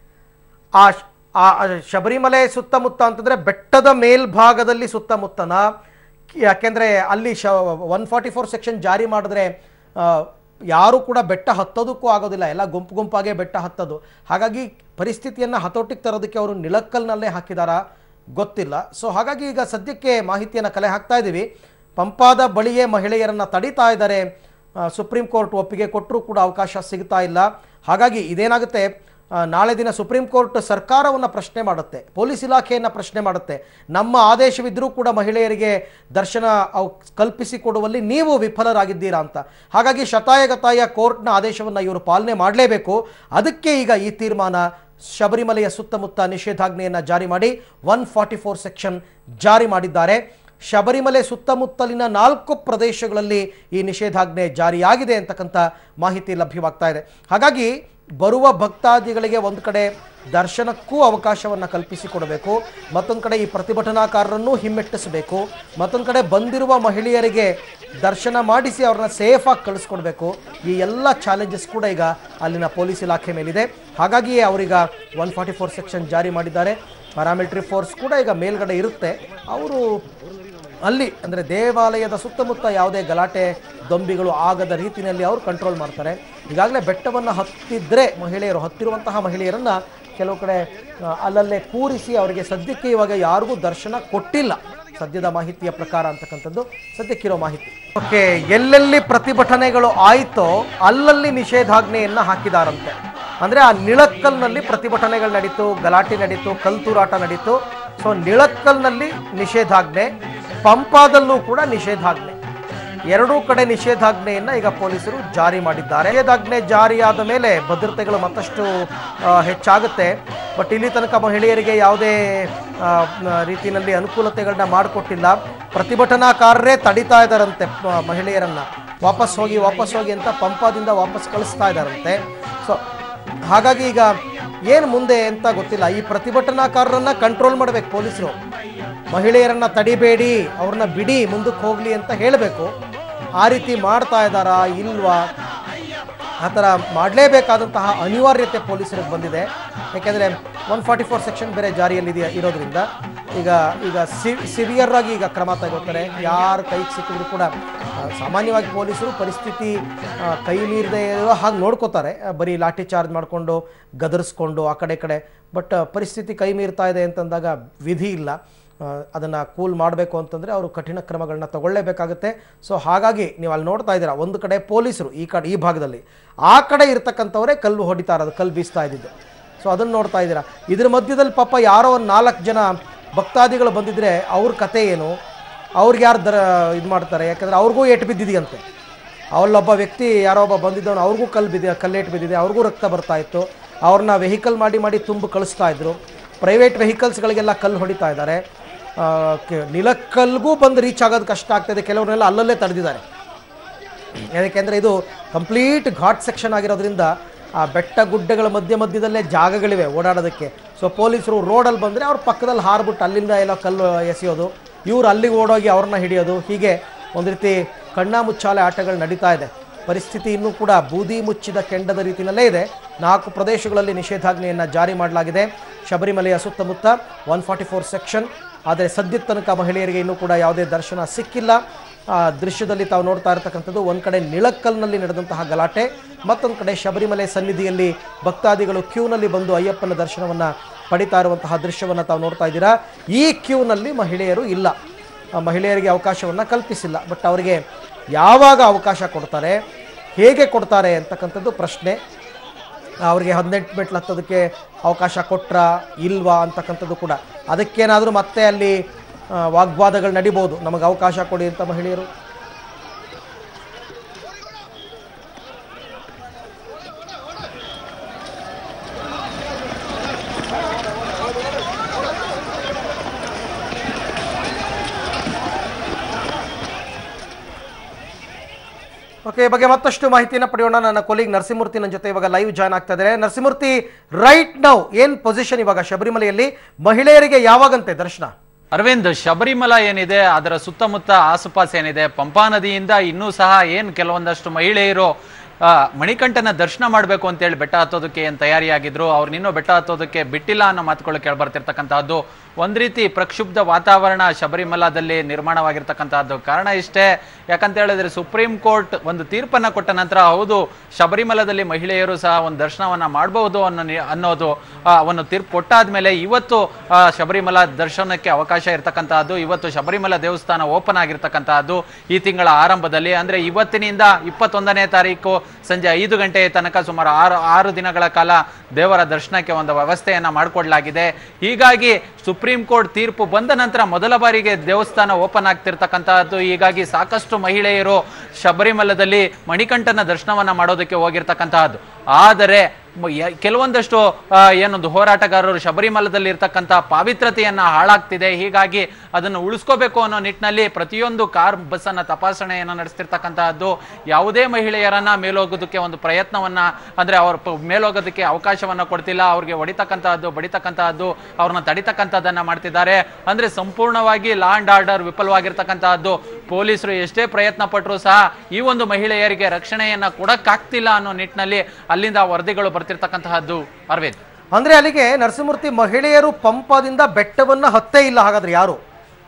ಆ ಶ್- ಆ ಆ ಶಬರಿಮಲೆ ಸುತ್ತಮುತ್ತ ಅಂತಂದ್ರೆ ಬೆಟ್ಟದ ಮೇಲ್ಭಾಗದಲ್ಲಿ ಸುತ್ತಮುತ್ತನ ಯಾಕೆಂದ್ರೆ ಅಲ್ಲಿ ಶ ಒನ್ ಫಾರ್ಟಿ ಫೋರ್ ಸೆಕ್ಷನ್ ಜಾರಿ ಮಾಡಿದ್ರೆ ಆ, ಯಾರು ಕೂಡ ಬೆಟ್ಟ ಹತ್ತೋದಕ್ಕೂ ಆಗೋದಿಲ್ಲ ಎಲ್ಲ ಗುಂಪು ಗುಂಪಾಗೆ ಬೆಟ್ಟ ಹತ್ತೋದು ಹಾಗಾಗಿ ಪರಿಸ್ಥಿತಿಯನ್ನು ಹತೋಟಿಗೆ ತರೋದಕ್ಕೆ ಅವರು ನಿಲಕ್ಕಲ್ನಲ್ಲೇ ಹಾಕಿದಾರಾ ಗೊತ್ತಿಲ್ಲ ಸೊ ಹಾಗಾಗಿ ಈಗ ಸದ್ಯಕ್ಕೆ ಮಾಹಿತಿಯನ್ನು ಕಲೆ ಹಾಕ್ತಾ ಇದ್ದೀವಿ ಪಂಪಾದ ಬಳಿಯೇ ಮಹಿಳೆಯರನ್ನ ತಡೀತಾ ಇದ್ದಾರೆ ಆ, ಸುಪ್ರೀಂ ಕೋರ್ಟ್ ಒಪ್ಪಿಗೆ ಕೊಟ್ಟರೂ ಕೂಡ ಅವಕಾಶ ಸಿಗ್ತಾ ಇಲ್ಲ ಹಾಗಾಗಿ ಇದೇನಾಗುತ್ತೆ ಆ, ನಾಳೆ ದಿನ ಸುಪ್ರೀಂ ಕೋರ್ಟ್ ಸರ್ಕಾರವನ್ನು ಪ್ರಶ್ನೆ ಮಾಡುತ್ತೆ ಪೊಲೀಸ್ ಇಲಾಖೆಯನ್ನು ಪ್ರಶ್ನೆ ಮಾಡುತ್ತೆ ನಮ್ಮ ಆದೇಶವಿದ್ದರೂ ಕೂಡ ಮಹಿಳೆಯರಿಗೆ ದರ್ಶನ ಅವ್ ಕಲ್ಪಿಸಿಕೊಡುವಲ್ಲಿ ನೀವು ವಿಫಲರಾಗಿದ್ದೀರಾ ಅಂತ ಹಾಗಾಗಿ ಶತಾಯಗತಾಯ ಕೋರ್ಟ್ನ ಆದೇಶವನ್ನು ಇವರು ಪಾಲನೆ ಮಾಡಲೇಬೇಕು ಅದಕ್ಕೆ ಈಗ ಈ ತೀರ್ಮಾನ ಶಬರಿಮಲೆಯ ಸುತ್ತಮುತ್ತ ನಿಷೇಧಾಜ್ಞೆಯನ್ನು ಜಾರಿ ಮಾಡಿ ಒನ್ ಫಾರ್ಟಿ ಫೋರ್ ಸೆಕ್ಷನ್ ಜಾರಿ ಮಾಡಿದ್ದಾರೆ ಶಬರಿಮಲೆ ಸುತ್ತಮುತ್ತಲಿನ ನಾಲ್ಕು ಪ್ರದೇಶಗಳಲ್ಲಿ ಈ ನಿಷೇಧಾಜ್ಞೆ ಜಾರಿಯಾಗಿದೆ ಅಂತಕ್ಕಂಥ ಮಾಹಿತಿ ಲಭ್ಯವಾಗ್ತಾ ಇದೆ ಹಾಗಾಗಿ ಬರುವ ಭಕ್ತಾದಿಗಳಿಗೆ ಒಂದು ಕಡೆ ದರ್ಶನಕ್ಕೂ ಅವಕಾಶವನ್ನು ಕಲ್ಪಿಸಿಕೊಡಬೇಕು ಮತ್ತೊಂದು ಕಡೆ ಈ ಪ್ರತಿಭಟನಾಕಾರರನ್ನು ಹಿಮ್ಮೆಟ್ಟಿಸಬೇಕು ಮತ್ತೊಂದು ಕಡೆ ಬಂದಿರುವ ಮಹಿಳೆಯರಿಗೆ ದರ್ಶನ ಮಾಡಿಸಿ ಅವ್ರನ್ನ ಸೇಫಾಗಿ ಕಳಿಸ್ಕೊಡ್ಬೇಕು ಈ ಎಲ್ಲ ಚಾಲೆಂಜಸ್ ಕೂಡ ಈಗ ಅಲ್ಲಿನ ಪೊಲೀಸ್ ಇಲಾಖೆ ಮೇಲಿದೆ ಹಾಗಾಗಿಯೇ ಅವರೀಗ ಒನ್ ಫಾರ್ಟಿ ಫೋರ್ ಸೆಕ್ಷನ್ ಜಾರಿ ಮಾಡಿದ್ದಾರೆ ಪ್ಯಾರಾಮಿಲಿಟರಿ ಫೋರ್ಸ್ ಕೂಡ ಈಗ ಮೇಲ್ಗಡೆ ಇರುತ್ತೆ ಅವರು ಅಲ್ಲಿ ಅಂದರೆ ದೇವಾಲಯದ ಸುತ್ತಮುತ್ತ ಯಾವುದೇ ಗಲಾಟೆ ದೊಂಬಿಗಳು ಆಗದ ರೀತಿಯಲ್ಲಿ ಅವರು ಕಂಟ್ರೋಲ್ ಮಾಡ್ತಾರೆ ಈಗಾಗಲೇ ಬೆಟ್ಟವನ್ನು ಹತ್ತಿದ್ರೆ ಮಹಿಳೆಯರು ಹತ್ತಿರುವಂತಹ ಮಹಿಳೆಯರನ್ನ ಕೆಲವು ಕಡೆ ಆ, ಅಲ್ಲಲ್ಲೇ ಕೂರಿಸಿ ಅವರಿಗೆ ಸದ್ಯಕ್ಕೆ ಇವಾಗ ಯಾರಿಗೂ ದರ್ಶನ ಕೊಟ್ಟಿಲ್ಲ ಸದ್ಯದ ಮಾಹಿತಿಯ ಪ್ರಕಾರ ಅಂತಕ್ಕಂಥದ್ದು ಸದ್ಯಕ್ಕಿರೋ ಮಾಹಿತಿ ಓಕೆ ಎಲ್ಲೆಲ್ಲಿ ಪ್ರತಿಭಟನೆಗಳು ಆಯಿತೋ ಅಲ್ಲಲ್ಲಿ ನಿಷೇಧಾಜ್ಞೆಯನ್ನು ಹಾಕಿದಾರಂತೆ ಅಂದರೆ ಆ ನಿಳಕ್ಕಲ್ನಲ್ಲಿ ಪ್ರತಿಭಟನೆಗಳು ನಡೀತು ಗಲಾಟೆ ನಡೀತು ಕಲ್ತೂರಾಟ ನಡೀತು ಸೊ ನಿಳಕ್ಕಲ್ನಲ್ಲಿ ನಿಷೇಧಾಜ್ಞೆ ಪಂಪಾದಲ್ಲೂ ಕೂಡ ನಿಷೇಧಾಜ್ಞೆ ಎರಡೂ ಕಡೆ ನಿಷೇಧಾಜ್ಞೆಯನ್ನು ಈಗ ಪೊಲೀಸರು ಜಾರಿ ಮಾಡಿದ್ದಾರೆ ನಿಷೇಧಾಜ್ಞೆ ಜಾರಿಯಾದ ಮೇಲೆ ಭದ್ರತೆಗಳು ಮತ್ತಷ್ಟು ಆ, ಹೆಚ್ಚಾಗುತ್ತೆ ಬಟ್ ಇಲ್ಲಿ ತನಕ ಮಹಿಳೆಯರಿಗೆ ಯಾವುದೇ ಆ, ನ- ರೀತಿಯಲ್ಲಿ ಅನುಕೂಲತೆಗಳನ್ನ ಮಾಡಿಕೊಟ್ಟಿಲ್ಲ ಪ್ರತಿಭಟನಾಕಾರರೇ ತಡಿತಾ ಇದ್ದಾರಂತೆ ಪ- ಮಹಿಳೆಯರನ್ನ ವಾಪಸ್ ಹೋಗಿ ವಾಪಸ್ ಹೋಗಿ ಅಂತ ಪಂಪಾದಿಂದ ವಾಪಸ್ ಕಳಿಸ್ತಾ ಇದ್ದಾರಂತೆ ಸೊ ಹಾಗಾಗಿ ಈಗ ಏನು ಮುಂದೆ ಅಂತ ಗೊತ್ತಿಲ್ಲ ಈ ಪ್ರತಿಭಟನಾಕಾರರನ್ನ ಕಂಟ್ರೋಲ್ ಮಾಡಬೇಕು ಪೊಲೀಸರು ಮಹಿಳೆಯರನ್ನ ತಡಿಬೇಡಿ ಅವ್ರನ್ನ ಬಿಡಿ ಮುಂದಕ್ಕೆ ಹೋಗ್ಲಿ ಅಂತ ಹೇಳಬೇಕು ಆ ರೀತಿ ಮಾಡ್ತಾ ಇದ್ದಾರಾ ಇಲ್ವಾ ಆ ಥರ ಮಾಡಲೇಬೇಕಾದಂತಹ ಅನಿವಾರ್ಯತೆ ಪೊಲೀಸರಿಗೆ ಬಂದಿದೆ ಯಾಕೆಂದರೆ ಒನ್ ಫಾರ್ಟಿ ಫೋರ್ ಸೆಕ್ಷನ್ ಬೇರೆ ಜಾರಿಯಲ್ಲಿದೆ ಇರೋದ್ರಿಂದ ಈಗ ಈಗ ಸಿ ಸಿವಿಯರ್ ಆಗಿ ಈಗ ಕ್ರಮ ತಗೋತಾರೆ ಯಾರು ಕೈಗೆ ಸಿಕ್ಕಿದ್ರು ಕೂಡ ಆ, ಸಾಮಾನ್ಯವಾಗಿ ಪೊಲೀಸರು ಪರಿಸ್ಥಿತಿ ಆ, ಕೈ ಮೀರದೆ ಇರೋ ಹಾಗೆ ನೋಡ್ಕೋತಾರೆ ಆ, ಬರೀ ಲಾಠಿ ಚಾರ್ಜ್ ಮಾಡಿಕೊಂಡು ಗದರಿಸ್ಕೊಂಡು ಆ ಕಡೆ ಈ ಕಡೆ ಬಟ್ ಪರಿಸ್ಥಿತಿ ಕೈ ಮೀರ್ತಾ ಇದೆ ಅಂತಂದಾಗ ವಿಧಿ ಇಲ್ಲ ಅದನ್ನು ಕೂಲ್ ಮಾಡಬೇಕು ಅಂತಂದರೆ ಅವರು ಕಠಿಣ ಕ್ರಮಗಳನ್ನ ತಗೊಳ್ಳೇಬೇಕಾಗುತ್ತೆ ಸೊ ಹಾಗಾಗಿ ನೀವು ಅಲ್ಲಿ ನೋಡ್ತಾ ಇದ್ದೀರಾ ಒಂದು ಕಡೆ ಪೊಲೀಸರು ಈ ಕಡೆ ಈ ಭಾಗದಲ್ಲಿ ಆ ಕಡೆ ಇರ್ತಕ್ಕಂಥವರೇ ಕಲ್ಲು ಹೊಡಿತಾ ಇರೋದು ಕಲ್ಲು ಬೀಸ್ತಾ ಇದ್ದಿದ್ದು ಸೊ ಅದನ್ನು ನೋಡ್ತಾ ಇದ್ದೀರಾ ಇದ್ರ ಮಧ್ಯದಲ್ಲಿ ಪಾಪ ಯಾರೋ ಒಂದು ನಾಲ್ಕು ಜನ ಭಕ್ತಾದಿಗಳು ಬಂದಿದ್ರೆ ಅವ್ರ ಕತೆ ಏನು ಅವ್ರಿಗೆ ಯಾರು ದರ ಇದು ಮಾಡ್ತಾರೆ ಯಾಕಂದರೆ ಅವ್ರಿಗೂ ಏಟು ಬಿದ್ದಿದೆಯಂತೆ ಅವಲ್ಲೊಬ್ಬ ವ್ಯಕ್ತಿ ಯಾರೋ ಒಬ್ಬ ಬಂದಿದ್ದವನು ಅವ್ರಿಗೂ ಕಲ್ಲು ಬಿದ್ದಿದೆ ಕಲ್ಲೇಟು ಬಿದ್ದಿದೆ ಅವ್ರಿಗೂ ರಕ್ತ ಬರ್ತಾ ಇತ್ತು ಅವ್ರನ್ನ ವೆಹಿಕಲ್ ಮಾಡಿ ಮಾಡಿ ತುಂಬ ಕಳಿಸ್ತಾ ಇದ್ರು ಪ್ರೈವೇಟ್ ವೆಹಿಕಲ್ಸ್ಗಳಿಗೆಲ್ಲ ಕಲ್ಲು ಹೊಡಿತಾ ಇದ್ದಾರೆ ಆ, ಕೆ- ನಿಲಕ್ಕಲ್ಗೂ ಬಂದು ರೀಚ್ ಆಗೋದು ಕಷ್ಟ ಆಗ್ತಾಯಿದೆ ಕೆಲವ್ರನ್ನೆಲ್ಲ ಅಲ್ಲಲ್ಲೇ ತಡೆದಿದ್ದಾರೆ ಯಾಕೆಂದರೆ ಇದು ಕಂಪ್ಲೀಟ್ ಘಾಟ್ ಸೆಕ್ಷನ್ ಆಗಿರೋದ್ರಿಂದ ಆ ಬೆಟ್ಟ ಗುಡ್ಡಗಳ ಮಧ್ಯ ಮಧ್ಯದಲ್ಲೇ ಜಾಗಗಳಿವೆ ಓಡಾಡೋದಕ್ಕೆ ಸೊ ಪೊಲೀಸರು ರೋಡಲ್ಲಿ ಬಂದರೆ ಅವ್ರ ಪಕ್ಕದಲ್ಲಿ ಹಾರ್ಬಿಟ್ಟು ಅಲ್ಲಿಂದ ಎಲ್ಲೋ ಕಲ್ಲು ಎಸೆಯೋದು ಇವ್ರು ಅಲ್ಲಿಗೆ ಓಡೋಗಿ ಅವ್ರನ್ನ ಹಿಡಿಯೋದು ಹೀಗೆ ಒಂದು ರೀತಿ ಕಣ್ಣಾಮುಚ್ಚಾಲೆ ಆಟಗಳು ನಡೀತಾ ಇದೆ ಪರಿಸ್ಥಿತಿ ಇನ್ನೂ ಕೂಡ ಬೂದಿ ಮುಚ್ಚಿದ ಕೆಂಡದ ರೀತಿಯಲ್ಲೇ ಇದೆ ನಾಲ್ಕು ಪ್ರದೇಶಗಳಲ್ಲಿ ನಿಷೇಧಾಜ್ಞೆಯನ್ನು ಜಾರಿ ಮಾಡಲಾಗಿದೆ ಶಬರಿಮಲೆಯ ಸುತ್ತಮುತ್ತ ಒನ್ ಫಾರ್ಟಿ ಫೋರ್ ಸೆಕ್ಷನ್ ಆದರೆ ಸದ್ಯದ ತನಕ ಮಹಿಳೆಯರಿಗೆ ಇನ್ನೂ ಕೂಡ ಯಾವುದೇ ದರ್ಶನ ಸಿಕ್ಕಿಲ್ಲ ಆ ದೃಶ್ಯದಲ್ಲಿ ತಾವು ನೋಡ್ತಾ ಇರತಕ್ಕಂಥದ್ದು ಒಂದು ಕಡೆ ನಿಳಕ್ಕಲ್ನಲ್ಲಿ ನಡೆದಂತಹ ಗಲಾಟೆ ಮತ್ತೊಂದು ಕಡೆ ಶಬರಿಮಲೆ ಸನ್ನಿಧಿಯಲ್ಲಿ ಭಕ್ತಾದಿಗಳು ಕ್ಯೂನಲ್ಲಿ ಬಂದು ಅಯ್ಯಪ್ಪನ ದರ್ಶನವನ್ನು ಪಡಿತಾ ಇರುವಂತಹ ದೃಶ್ಯವನ್ನು ತಾವು ನೋಡ್ತಾ ಇದ್ದೀರಾ ಈ ಕ್ಯೂನಲ್ಲಿ ಮಹಿಳೆಯರು ಇಲ್ಲ ಆ ಮಹಿಳೆಯರಿಗೆ ಅವಕಾಶವನ್ನು ಕಲ್ಪಿಸಿಲ್ಲ ಬಟ್ ಅವರಿಗೆ ಯಾವಾಗ ಅವಕಾಶ ಕೊಡ್ತಾರೆ ಹೇಗೆ ಕೊಡ್ತಾರೆ ಅಂತಕ್ಕಂಥದ್ದು ಪ್ರಶ್ನೆ ಅವರಿಗೆ ಹದಿನೆಂಟು ಮೆಟ್ಲು ಹತ್ತೋದಕ್ಕೆ ಅವಕಾಶ ಕೊಟ್ರಾ ಇಲ್ವಾ ಅಂತಕ್ಕಂಥದ್ದು ಕೂಡ ಅದಕ್ಕೇನಾದರೂ ಮತ್ತೆ ಅಲ್ಲಿ ಆ, ವಾಗ್ವಾದಗಳು ನಡಿಬೋದು ನಮಗೆ ಅವಕಾಶ ಕೊಡಿ ಅಂತ ಮಹಿಳೆಯರು ಓಕೆ ಈ ಬಗ್ಗೆ ಮತ್ತಷ್ಟು ಮಾಹಿತಿಯನ್ನು ಪಡೆಯೋಣ ನನ್ನ ಕೊಲೀಗ್ ನರಸಿಂಹಮೂರ್ತಿ ನನ್ನ ಜೊತೆ ಇವಾಗ ಲೈವ್ ಜಾಯ್ನ್ ಆಗ್ತಾ ಇದ್ದಾರೆ ನರಸಿಂಹಮೂರ್ತಿ ರೈಟ್ ನೌ ಏನ್ ಪೊಸಿಷನ್ ಇವಾಗ ಶಬರಿಮಲೆಯಲ್ಲಿ ಮಹಿಳೆಯರಿಗೆ ಯಾವಾಗಂತೆ ದರ್ಶನ ಅರವಿಂದ್ ಶಬರಿಮಲ ಏನಿದೆ ಅದರ ಸುತ್ತಮುತ್ತ ಆಸುಪಾಸು ಏನಿದೆ ಪಂಪಾ ನದಿಯಿಂದ ಇನ್ನೂ ಸಹ ಏನ್ ಕೆಲವೊಂದಷ್ಟು ಮಹಿಳೆಯರು ಆ, ಮಣಿಕಂಠನ ದರ್ಶನ ಮಾಡಬೇಕು ಅಂತೇಳಿ ಬೆಟ್ಟ ಹತ್ತೋದಕ್ಕೆ ಏನ್ ತಯಾರಿಯಾಗಿದ್ರು ಅವ್ರನ್ನಿನ್ನೂ ಬೆಟ್ಟ ಹತ್ತೋದಕ್ಕೆ ಬಿಟ್ಟಿಲ್ಲ ಅನ್ನೋ ಮಾತುಗಳು ಕೇಳ್ಬರ್ತಿರ್ತಕ್ಕಂಥದ್ದು ಒಂದ್ ರೀತಿ ಪ್ರಕ್ಷುಬ್ಧ ವಾತಾವರಣ ಶಬರಿಮಲದಲ್ಲಿ ನಿರ್ಮಾಣವಾಗಿರ್ತಕ್ಕಂಥದ್ದು ಕಾರಣ ಇಷ್ಟೇ ಯಾಕಂತ ಹೇಳಿದ್ರೆ ಸುಪ್ರೀಂ ಕೋರ್ಟ್ ಒಂದು ತೀರ್ಪನ್ನ ಕೊಟ್ಟ ನಂತರ ಹೌದು ಶಬರಿಮಲದಲ್ಲಿ ಮಹಿಳೆಯರು ಸಹ ಒಂದು ದರ್ಶನವನ್ನ ಮಾಡಬಹುದು ಅನ್ನೋ ನಿ- ಅನ್ನೋದು ಆ, ಒಂದು ತೀರ್ಪು ಕೊಟ್ಟಾದ್ಮೇಲೆ ಇವತ್ತು ಆ, ಶಬರಿಮಲ ದರ್ಶನಕ್ಕೆ ಅವಕಾಶ ಇರತಕ್ಕಂತಹದ್ದು ಇವತ್ತು ಶಬರಿಮಲ ದೇವಸ್ಥಾನ ಓಪನ್ ಆಗಿರ್ತಕ್ಕಂತಹದ್ದು ಈ ತಿಂಗಳ ಆರಂಭದಲ್ಲಿ ಅಂದ್ರೆ ಇವತ್ತಿನಿಂದ ಇಪ್ಪತ್ತೊಂದನೇ ತಾರೀಕು ಸಂಜೆ ಐದು ಗಂಟೆ ತನಕ ಸುಮಾರು ಆರು ಆರು ದಿನಗಳ ಕಾಲ ದೇವರ ದರ್ಶನಕ್ಕೆ ಒಂದು ವ್ಯವಸ್ಥೆಯನ್ನ ಮಾಡಿಕೊಡ್ಲಾಗಿದೆ ಹೀಗಾಗಿ ಸುಪ್ರೀಂ ಕೋರ್ಟ್ ತೀರ್ಪು ಬಂದ ನಂತರ ಮೊದಲ ಬಾರಿಗೆ ದೇವಸ್ಥಾನ ಓಪನ್ ಆಗ್ತಿರ್ತಕ್ಕಂತಹದ್ದು ಹೀಗಾಗಿ ಸಾಕಷ್ಟು ಮಹಿಳೆಯರು ಶಬರಿಮಲದಲ್ಲಿ ಮಣಿಕಂಠನ ದರ್ಶನವನ್ನ ಮಾಡೋದಕ್ಕೆ ಹೋಗಿರ್ತಕ್ಕಂತಹದ್ದು ಆದರೆ ಮ- ಯ- ಕೆಲವೊಂದಷ್ಟು ಆ, ಏನೊಂದು ಹೋರಾಟಗಾರರು ಶಬರಿಮಲದಲ್ಲಿ ಇರ್ತಕ್ಕಂಥ ಪಾವಿತ್ರತೆಯನ್ನ ಹಾಳಾಗ್ತಿದೆ ಹೀಗಾಗಿ ಅದನ್ನು ಉಳಿಸ್ಕೋಬೇಕು ಅನ್ನೋ ನಿಟ್ಟಿನಲ್ಲಿ ಪ್ರತಿಯೊಂದು ಕಾರ್ ಬಸ್ ಅನ್ನ ತಪಾಸಣೆಯನ್ನ ನಡೆಸ್ತಿರ್ತಕ್ಕಂತಹದ್ದು ಯಾವುದೇ ಮಹಿಳೆಯರನ್ನ ಮೇಲೋಗೋದಕ್ಕೆ ಒಂದು ಪ್ರಯತ್ನವನ್ನ ಅಂದ್ರೆ ಅವ್ರ ಪ- ಮೇಲೋಗೋದಕ್ಕೆ ಅವಕಾಶವನ್ನ ಕೊಡ್ತಿಲ್ಲ ಅವ್ರಿಗೆ ಹೊಡಿತಕ್ಕಂತಹದ್ದು ಬಡಿತಕ್ಕಂತಹದ್ದು ಅವ್ರನ್ನ ತಡಿತಕ್ಕಂಥದ್ದನ್ನ ಮಾಡ್ತಿದ್ದಾರೆ ಅಂದ್ರೆ ಸಂಪೂರ್ಣವಾಗಿ ಲಾ ಅಂಡ್ ಆರ್ಡರ್ ವಿಫಲವಾಗಿರ್ತಕ್ಕಂತಹದ್ದು ಪೊಲೀಸರು ಎಷ್ಟೇ ಪ್ರಯತ್ನ ಪಟ್ಟರು ಸಹ ಈ ಒಂದು ಮಹಿಳೆಯರಿಗೆ ರಕ್ಷಣೆಯನ್ನ ಕೊಡಕ್ಕಾಗ್ತಿಲ್ಲ ಅನ್ನೋ ನಿಟ್ಟಿನಲ್ಲಿ ಅಲ್ಲಿಂದ ವರದಿಗಳು ಬರ್ತಿರ್ತಕ್ಕಂತಹದ್ದು ಅರವಿಂದ್ ಅಂದ್ರೆ ಅಲ್ಲಿಗೆ ನರಸಿಂಹಮೂರ್ತಿ ಮಹಿಳೆಯರು ಪಂಪದಿಂದ ಬೆಟ್ಟವನ್ನ ಹತ್ತೇ ಇಲ್ಲ ಹಾಗಾದ್ರೆ ಯಾರು